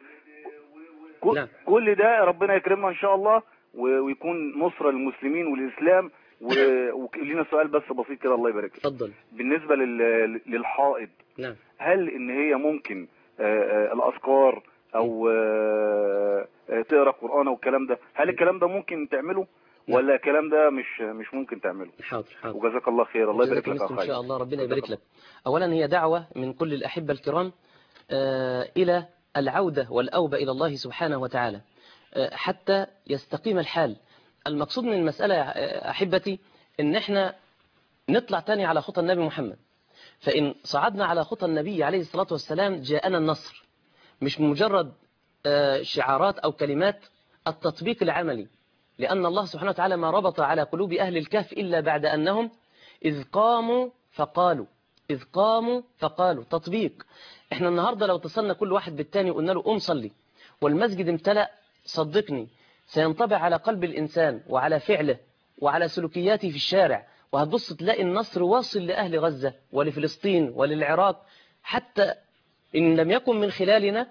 كل, نعم. كل ده ربنا يكرمنا ان شاء الله و- ويكون نصره للمسلمين والاسلام و- ولينا سؤال بس بسيط كده الله يبارك فيك. تفضل بالنسبه لل- للحائض نعم هل ان هي ممكن آه، آه، الاذكار او آه، آه، تقرا قران او الكلام ده هل الكلام ده ممكن تعمله نعم. ولا الكلام ده مش مش ممكن تعمله حاضر حاضر وجزاك الله خير الله جزاك يبارك لك مثله يا إن شاء خير الله ربنا يبارك لك أولا هي دعوة من كل الأحبة الكرام آه، إلى العودة والأوبة إلى الله سبحانه وتعالى آه، حتى يستقيم الحال المقصود من المسألة يا أحبتي إن إحنا نطلع تاني على خطى النبي محمد فإن صعدنا على خطى النبي عليه الصلاة والسلام جاءنا النصر مش مجرد آه، شعارات أو كلمات التطبيق العملي لأن الله سبحانه وتعالى ما ربط على قلوب أهل الكهف إلا بعد أنهم إذ قاموا فقالوا إذ قاموا فقالوا تطبيق إحنا النهاردة لو اتصلنا كل واحد بالتاني وقلنا له قوم صلي والمسجد امتلأ صدقني سينطبع على قلب الإنسان وعلى فعله وعلى سلوكياته في الشارع وهتبص تلاقي النصر واصل لأهل غزة ولفلسطين وللعراق حتى إن لم يكن من خلالنا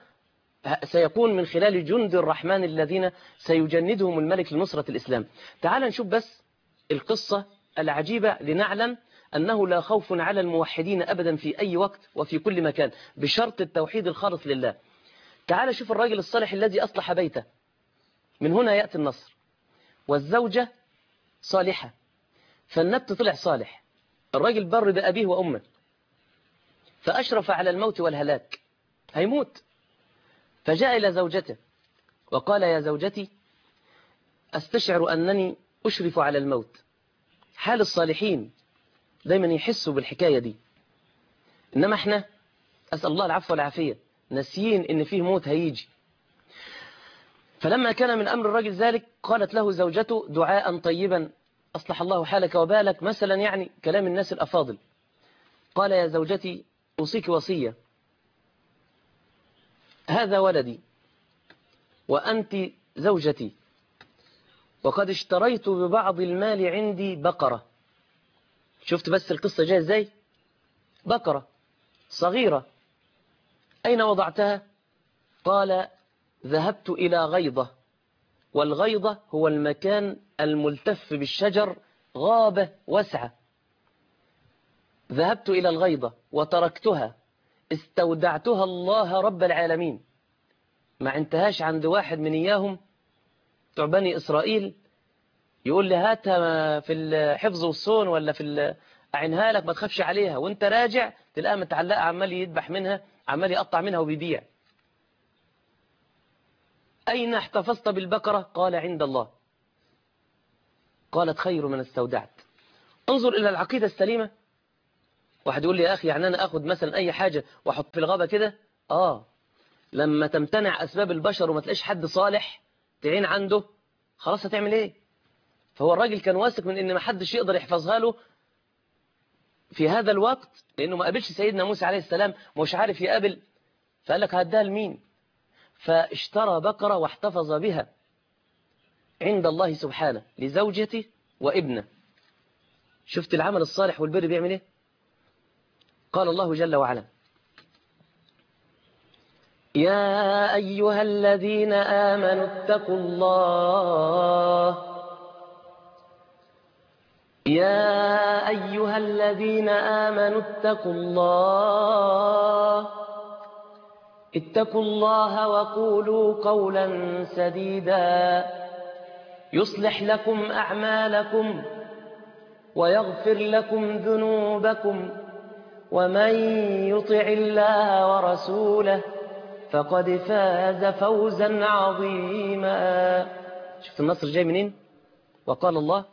سيكون من خلال جند الرحمن الذين سيجندهم الملك لنصرة الإسلام تعال نشوف بس القصة العجيبة لنعلم أنه لا خوف على الموحدين أبدا في أي وقت وفي كل مكان بشرط التوحيد الخالص لله تعال شوف الراجل الصالح الذي أصلح بيته من هنا يأتي النصر والزوجة صالحة فالنبت طلع صالح الراجل بر بأبيه وأمه فأشرف على الموت والهلاك هيموت فجاء إلى زوجته وقال يا زوجتي أستشعر أنني أشرف على الموت حال الصالحين دايما يحسوا بالحكاية دي إنما احنا أسأل الله العفو والعافية ناسيين إن فيه موت هيجي فلما كان من أمر الرجل ذلك قالت له زوجته دعاء طيبا أصلح الله حالك وبالك مثلا يعني كلام الناس الأفاضل قال يا زوجتي أوصيك وصية هذا ولدي وأنت زوجتي وقد اشتريت ببعض المال عندي بقرة شفت بس القصة جاية ازاي بقرة صغيرة أين وضعتها قال ذهبت إلى غيضة والغيضة هو المكان الملتف بالشجر غابة واسعة ذهبت إلى الغيضة وتركتها استودعتها الله رب العالمين ما انتهاش عند واحد من إياهم بتوع بني إسرائيل يقول لي هاتها في الحفظ والصون ولا في أعينها لك ما تخافش عليها وانت راجع تلاقيها متعلقة عمال يذبح منها عمال يقطع منها وبيبيع أين احتفظت بالبقرة قال عند الله قالت خير من استودعت انظر إلى العقيدة السليمة واحد يقول لي يا أخي يعني أنا أخذ مثلا أي حاجة وأحط في الغابة كده آه لما تمتنع أسباب البشر وما تلاقيش حد صالح تعين عنده خلاص هتعمل ايه فهو الراجل كان واثق من ان ما حدش يقدر يحفظها له في هذا الوقت لانه ما قابلش سيدنا موسى عليه السلام مش عارف يقابل فقال لك هديها لمين فاشترى بقرة واحتفظ بها عند الله سبحانه لزوجته وابنه شفت العمل الصالح والبر بيعمل ايه قال الله جل وعلا يا أيها الذين آمنوا اتقوا الله يا أيها الذين آمنوا اتقوا الله اتقوا الله وقولوا قولا سديدا يصلح لكم أعمالكم ويغفر لكم ذنوبكم ومن يطع الله ورسوله فقد فاز فوزا عظيما شفت النصر جاي منين وقال الله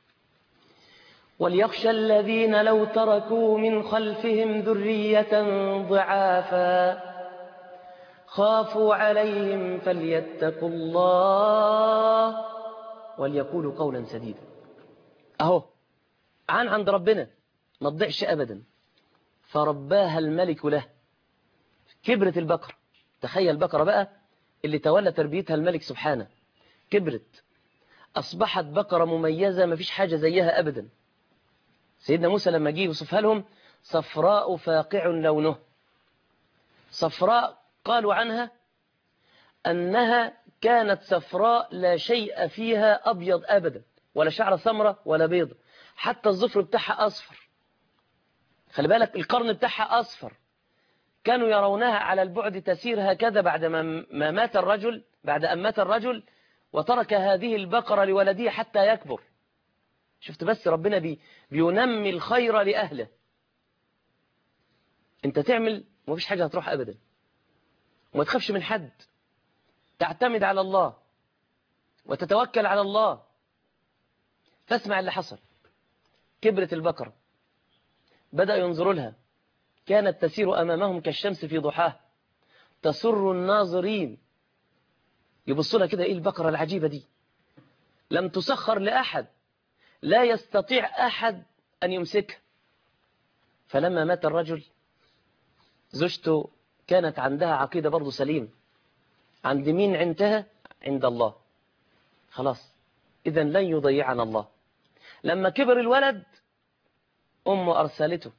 وليخشى الذين لو تركوا من خلفهم ذرية ضعافا خافوا عليهم فليتقوا الله وليقولوا قولا سديدا اهو عن عند ربنا ما تضيعش ابدا فرباها الملك له كبرت البقرة تخيل البقرة بقى اللي تولى تربيتها الملك سبحانه كبرت أصبحت بقرة مميزة ما فيش حاجة زيها أبدا سيدنا موسى لما جه يوصفها لهم صفراء فاقع لونه صفراء قالوا عنها أنها كانت صفراء لا شيء فيها أبيض أبدا ولا شعر ثمرة ولا بيض حتى الظفر بتاعها أصفر خلي بالك القرن بتاعها أصفر كانوا يرونها على البعد تسير هكذا بعد ما مات الرجل بعد أن مات الرجل وترك هذه البقرة لولده حتى يكبر شفت بس ربنا بي بينمي الخير لأهله انت تعمل ومفيش حاجة هتروح أبدا وما تخافش من حد تعتمد على الله وتتوكل على الله فاسمع اللي حصل كبرت البقرة بدأ ينظروا لها كانت تسير أمامهم كالشمس في ضحاها تسر الناظرين يبصوا لها كده إيه البقرة العجيبة دي لم تسخر لأحد لا يستطيع أحد أن يمسكها فلما مات الرجل زوجته كانت عندها عقيدة برضه سليم عند مين عندها عند الله خلاص إذا لن يضيعنا الله لما كبر الولد أمه أرسلته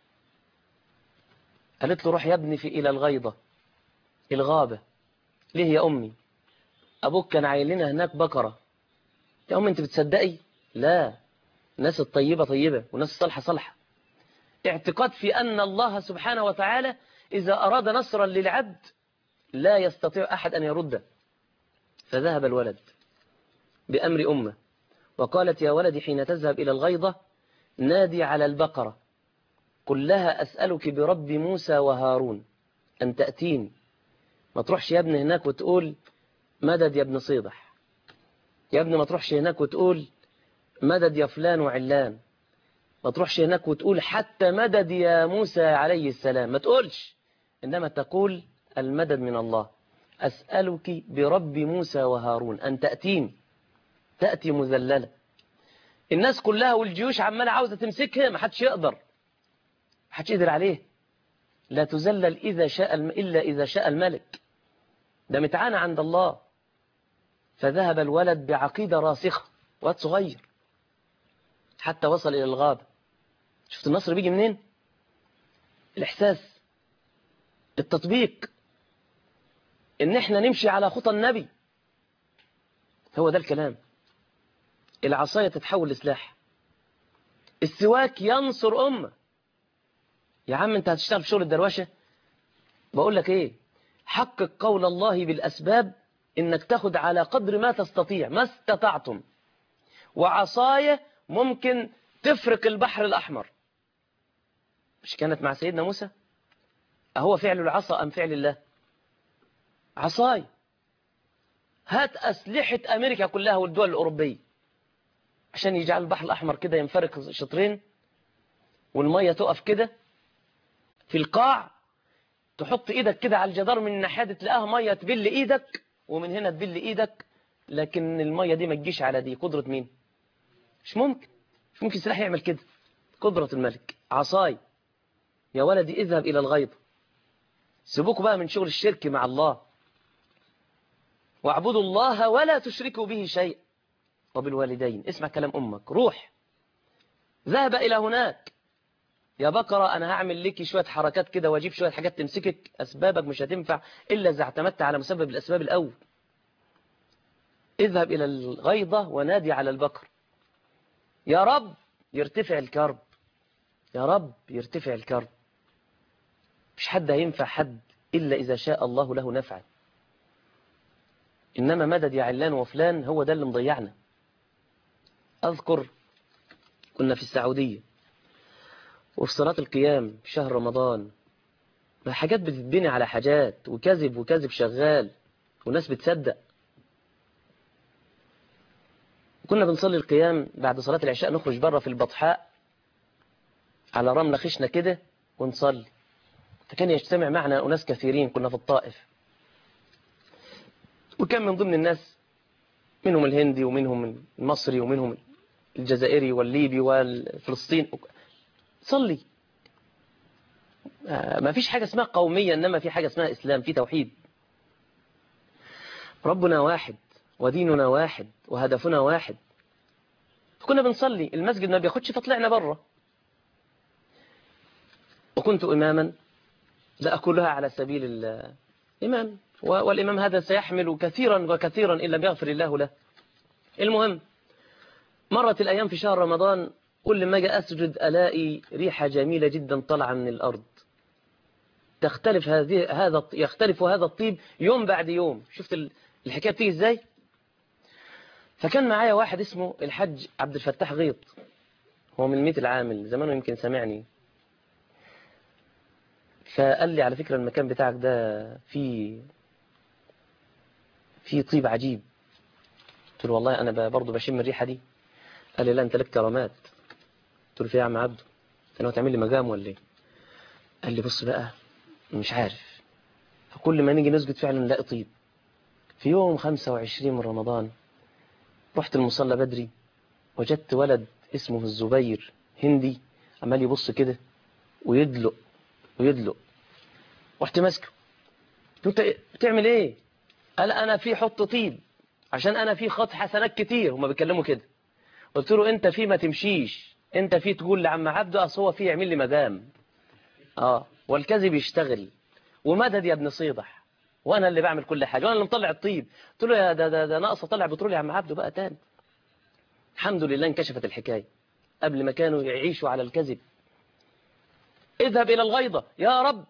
قالت له روح يا ابني في إلى الغيضة الغابة ليه يا أمي أبوك كان عايل لنا هناك بقرة يا أمي أنت بتصدقي لا الناس الطيبة طيبة والناس الصالحة صالحة اعتقاد في أن الله سبحانه وتعالى إذا أراد نصرا للعبد لا يستطيع أحد أن يرده فذهب الولد بأمر أمه وقالت يا ولدي حين تذهب إلى الغيضة نادي على البقرة قل لها أسألك برب موسى وهارون أن تأتين ما تروحش يا ابن هناك وتقول مدد يا ابن صيدح يا ابن ما تروحش هناك وتقول مدد يا فلان وعلان ما تروحش هناك وتقول حتى مدد يا موسى عليه السلام ما تقولش إنما تقول المدد من الله أسألك برب موسى وهارون أن تأتين تأتي مذللة الناس كلها والجيوش عمالة عاوزة تمسكها ما حدش يقدر ما حدش يقدر عليه لا تذلل إذا شاء الم... إلا إذا شاء الملك ده متعانى عند الله فذهب الولد بعقيدة راسخة وقت صغير حتى وصل إلى الغابة شفت النصر بيجي منين الإحساس التطبيق إن إحنا نمشي على خطى النبي هو ده الكلام العصاية تتحول لسلاح السواك ينصر أمة يا عم أنت هتشتغل في شغل الدروشة بقول لك إيه حقق قول الله بالأسباب إنك تاخد على قدر ما تستطيع ما استطعتم وعصاية ممكن تفرق البحر الأحمر مش كانت مع سيدنا موسى أهو فعل العصا أم فعل الله عصاي هات أسلحة أمريكا كلها والدول الأوروبية عشان يجعل البحر الأحمر كده ينفرق شطرين والمية تقف كده في القاع تحط ايدك كده على الجدار من الناحيه دي تلاقيها ميه تبل ايدك ومن هنا تبل ايدك لكن الميه دي ما تجيش على دي قدره مين مش ممكن مش ممكن سلاح يعمل كده قدره الملك عصاي يا ولدي اذهب الى الغيض سيبوكوا بقى من شغل الشرك مع الله واعبدوا الله ولا تشركوا به شيء وبالوالدين اسمع كلام امك روح ذهب الى هناك يا بقرة أنا هعمل لك شوية حركات كده وأجيب شوية حاجات تمسكك أسبابك مش هتنفع إلا إذا اعتمدت على مسبب الأسباب الأول اذهب إلى الغيضة ونادي على البقر يا رب يرتفع الكرب يا رب يرتفع الكرب مش حد هينفع حد إلا إذا شاء الله له نفعا إنما مدد يا علان وفلان هو ده اللي مضيعنا أذكر كنا في السعودية وفي صلاة القيام في شهر رمضان ما حاجات بتتبني على حاجات وكذب وكذب شغال وناس بتصدق كنا بنصلي القيام بعد صلاة العشاء نخرج بره في البطحاء على رملة خشنة كده ونصلي فكان يجتمع معنا أناس كثيرين كنا في الطائف وكان من ضمن الناس منهم الهندي ومنهم المصري ومنهم الجزائري والليبي والفلسطين صلي ما فيش حاجة اسمها قومية إنما في حاجة اسمها إسلام في توحيد ربنا واحد وديننا واحد وهدفنا واحد فكنا بنصلي المسجد ما بياخدش فطلعنا بره وكنت إماما لا أقولها على سبيل الإمام والإمام هذا سيحمل كثيرا وكثيرا إلا بيغفر الله له المهم مرت الأيام في شهر رمضان كل ما أجي أسجد ألاقي ريحة جميلة جدا طالعة من الأرض تختلف هذه هذا يختلف هذا الطيب يوم بعد يوم شفت الحكاية بتيجي إزاي فكان معايا واحد اسمه الحج عبد الفتاح غيط هو من الميت العامل زمانه يمكن سمعني فقال لي على فكرة المكان بتاعك ده فيه فيه طيب عجيب قلت له والله أنا برضه بشم الريحة دي قال لي لا أنت لك كرامات قلت له في يا عم عبده أنت تعمل لي مقام ولا ايه قال لي بص بقى مش عارف فكل ما نيجي نسجد فعلا نلاقي طيب في يوم 25 من رمضان رحت المصلى بدري وجدت ولد اسمه الزبير هندي عمال يبص كده ويدلق ويدلق رحت ماسكه قلت له بتعمل ايه قال انا في حط طيب عشان انا في خط حسنات كتير هما بيتكلموا كده قلت له انت في ما تمشيش انت في تقول لعم عبده اصل هو في يعمل لي مدام اه والكذب يشتغل ومدد يا ابن صيدح وانا اللي بعمل كل حاجه وانا اللي مطلع الطيب قلت له يا ده ده, ده ناقص اطلع بترول يا عم عبده بقى تاني الحمد لله انكشفت الحكايه قبل ما كانوا يعيشوا على الكذب اذهب الى الغيضه يا رب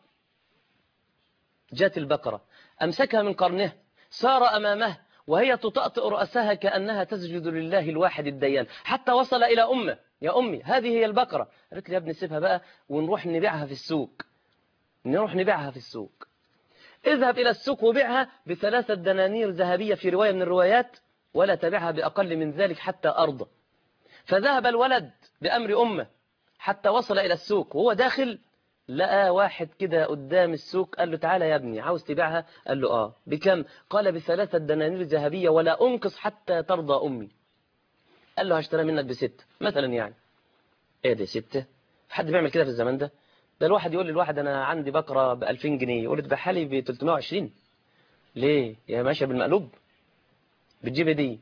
جات البقره امسكها من قرنها سار امامه وهي تطأطئ رأسها كأنها تسجد لله الواحد الديان حتى وصل إلى أمه يا أمي هذه هي البقرة قالت لي يا ابني سيبها بقى ونروح نبيعها في السوق نروح نبيعها في السوق اذهب إلى السوق وبيعها بثلاثة دنانير ذهبية في رواية من الروايات ولا تبيعها بأقل من ذلك حتى أرضى فذهب الولد بأمر أمه حتى وصل إلى السوق وهو داخل لقى واحد كده قدام السوق قال له تعالى يا ابني عاوز تبيعها قال له اه بكم قال بثلاثة دنانير ذهبية ولا أنقص حتى ترضى أمي قال له هشتريها منك بست مثلا يعني ايه ده ستة حد بيعمل كده في الزمان ده ده الواحد يقول للواحد انا عندي بقرة ب 2000 جنيه يقول له تبيعها لي ب 320 ليه يا ماشيه بالمقلوب بتجيب دي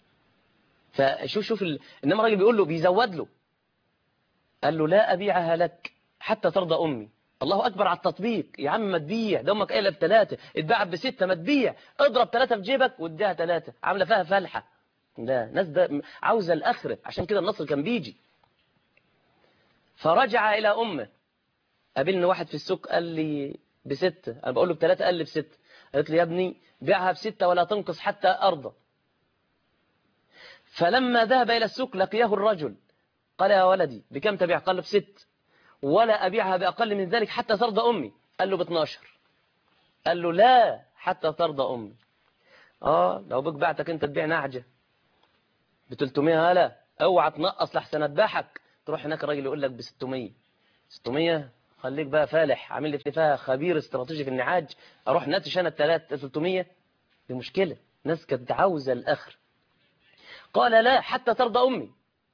فشوف شوف ال... انما الراجل بيقول له بيزود له قال له لا ابيعها لك حتى ترضى أمي الله أكبر على التطبيق يا عم ما تبيع ده أمك قايله بثلاثة اتباعت بستة ما تبيع اضرب ثلاثة في جيبك واديها ثلاثة عاملة فيها فلحة لا ناس ده عاوزة الآخرة عشان كده النصر كان بيجي فرجع إلى أمه قابلني واحد في السوق قال لي بستة أنا بقول له بثلاثة قال لي بستة قالت لي يا ابني بيعها بستة ولا تنقص حتى أرضى فلما ذهب إلى السوق لقيه الرجل قال يا ولدي بكم تبيع قال له بست ولا أبيعها بأقل من ذلك حتى ترضى أمي قال له ب 12 قال له لا حتى ترضى أمي آه لو بك بعتك أنت تبيع نعجة ب 300 هلا اوعى تنقص لحسن اذبحك تروح هناك الراجل يقول لك ب 600 600 خليك بقى فالح عامل لي فيها خبير استراتيجي في النعاج اروح ناتش انا التلات 300 دي مشكله ناس كانت عاوزه الاخر قال لا حتى ترضى امي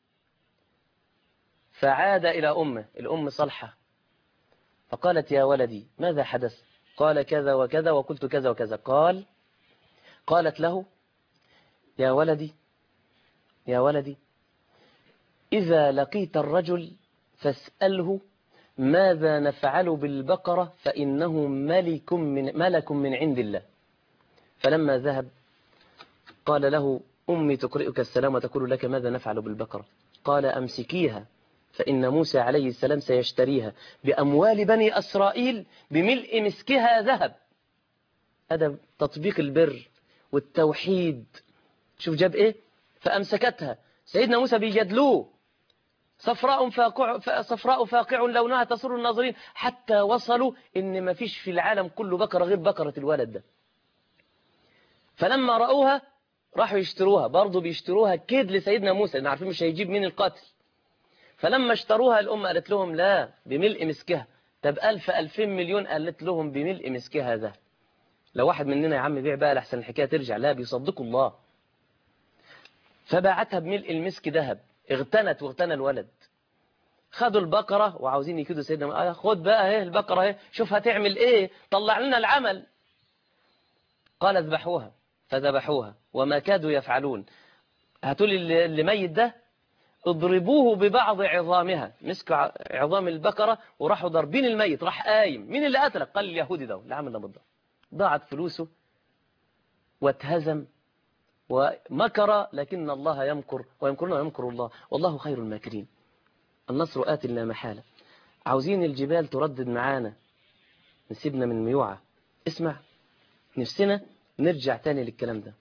فعاد الى امه الام صالحه فقالت يا ولدي ماذا حدث قال كذا وكذا وقلت كذا وكذا قال قالت له يا ولدي يا ولدي إذا لقيت الرجل فاسأله ماذا نفعل بالبقرة فإنه ملك من, ملك من عند الله فلما ذهب قال له أمي تقرئك السلام وتقول لك ماذا نفعل بالبقرة قال أمسكيها فإن موسى عليه السلام سيشتريها بأموال بني أسرائيل بملء مسكها ذهب هذا تطبيق البر والتوحيد شوف جاب إيه فأمسكتها سيدنا موسى بيجادلوه صفراء فاقع صفراء فاقع لونها تسر الناظرين حتى وصلوا ان ما فيش في العالم كله بقرة غير بقرة الولد ده فلما رأوها راحوا يشتروها برضه بيشتروها كيد لسيدنا موسى لان عارفين مش هيجيب مين القاتل فلما اشتروها الأم قالت لهم لا بملء مسكها طب ألف ألفين مليون قالت لهم بملء مسكها ده لو واحد مننا يا عم بيع بقى لحسن الحكاية ترجع لا بيصدقوا الله فباعتها بملء المسك ذهب اغتنت واغتنى الولد خدوا البقرة وعاوزين يكيدوا سيدنا آه خد بقى اهي البقرة اهي شوف هتعمل ايه طلع لنا العمل قال اذبحوها فذبحوها وما كادوا يفعلون هاتوا لي اللي ميت ده اضربوه ببعض عظامها مسكوا عظام البقرة وراحوا ضاربين الميت راح قايم مين اللي قتلك قال اليهودي ده اللي عمل ده بالضبط ضاعت فلوسه واتهزم ومكر لكن الله يمكر ويمكرون ويمكر الله والله خير الماكرين النصر آت لا محالة عاوزين الجبال تردد معانا نسيبنا من ميوعة اسمع نفسنا نرجع تاني للكلام ده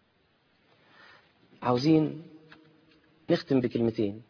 عاوزين نختم بكلمتين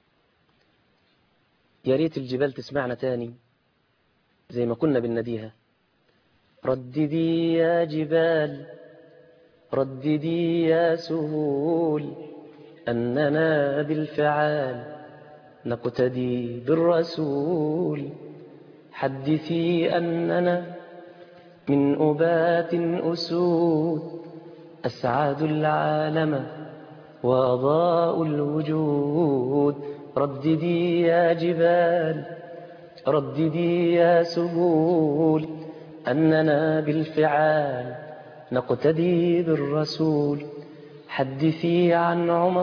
يا ريت الجبال تسمعنا تاني زي ما كنا بنناديها رددي يا جبال رددي يا سهول أننا بالفعال نقتدي بالرسول حدثي أننا من أبات أسود أسعد العالم وأضاء الوجود رددي يا جبال رددي يا سهول أننا بالفعال نقتدي بالرسول حدثي عن عمر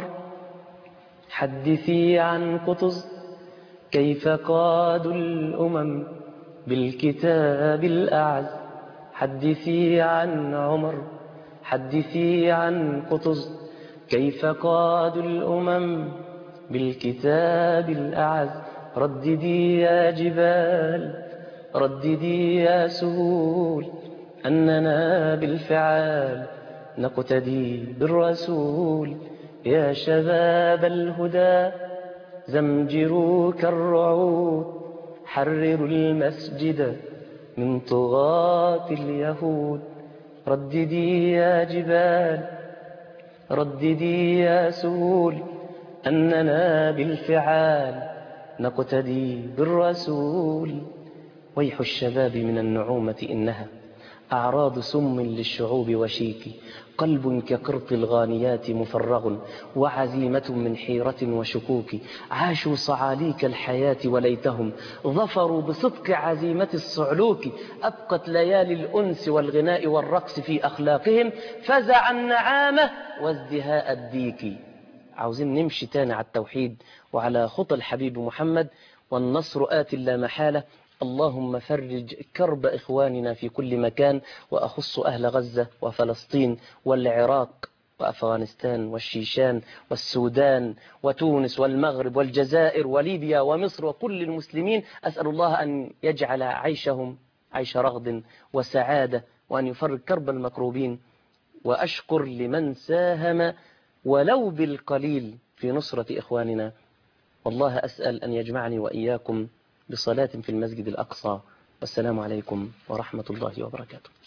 حدثي عن قطز كيف قادوا الأمم بالكتاب الأعز حدثي عن عمر حدثي عن قطز كيف قادوا الأمم بالكتاب الأعز رددي يا جبال رددي يا سهول أننا بالفعال نقتدي بالرسول يا شباب الهدى زمجروا كالرعود حرروا المسجد من طغاة اليهود رددي يا جبال رددي يا سهول أننا بالفعال نقتدي بالرسول ويح الشباب من النعومة إنها أعراض سم للشعوب وشيك قلب كقرط الغانيات مفرغ وعزيمة من حيرة وشكوك عاشوا صعاليك الحياة وليتهم ظفروا بصدق عزيمة الصعلوك أبقت ليالي الأنس والغناء والرقص في أخلاقهم فزع النعامة وازدهاء الديك عاوزين نمشي تاني على التوحيد وعلى خطى الحبيب محمد والنصر آت لا محالة اللهم فرج كرب إخواننا في كل مكان وأخص أهل غزة وفلسطين والعراق وأفغانستان والشيشان والسودان وتونس والمغرب والجزائر وليبيا ومصر وكل المسلمين أسأل الله أن يجعل عيشهم عيش رغد وسعادة وأن يفرج كرب المكروبين وأشكر لمن ساهم ولو بالقليل في نصرة إخواننا والله أسأل أن يجمعني وإياكم بصلاة في المسجد الأقصى والسلام عليكم ورحمة الله وبركاته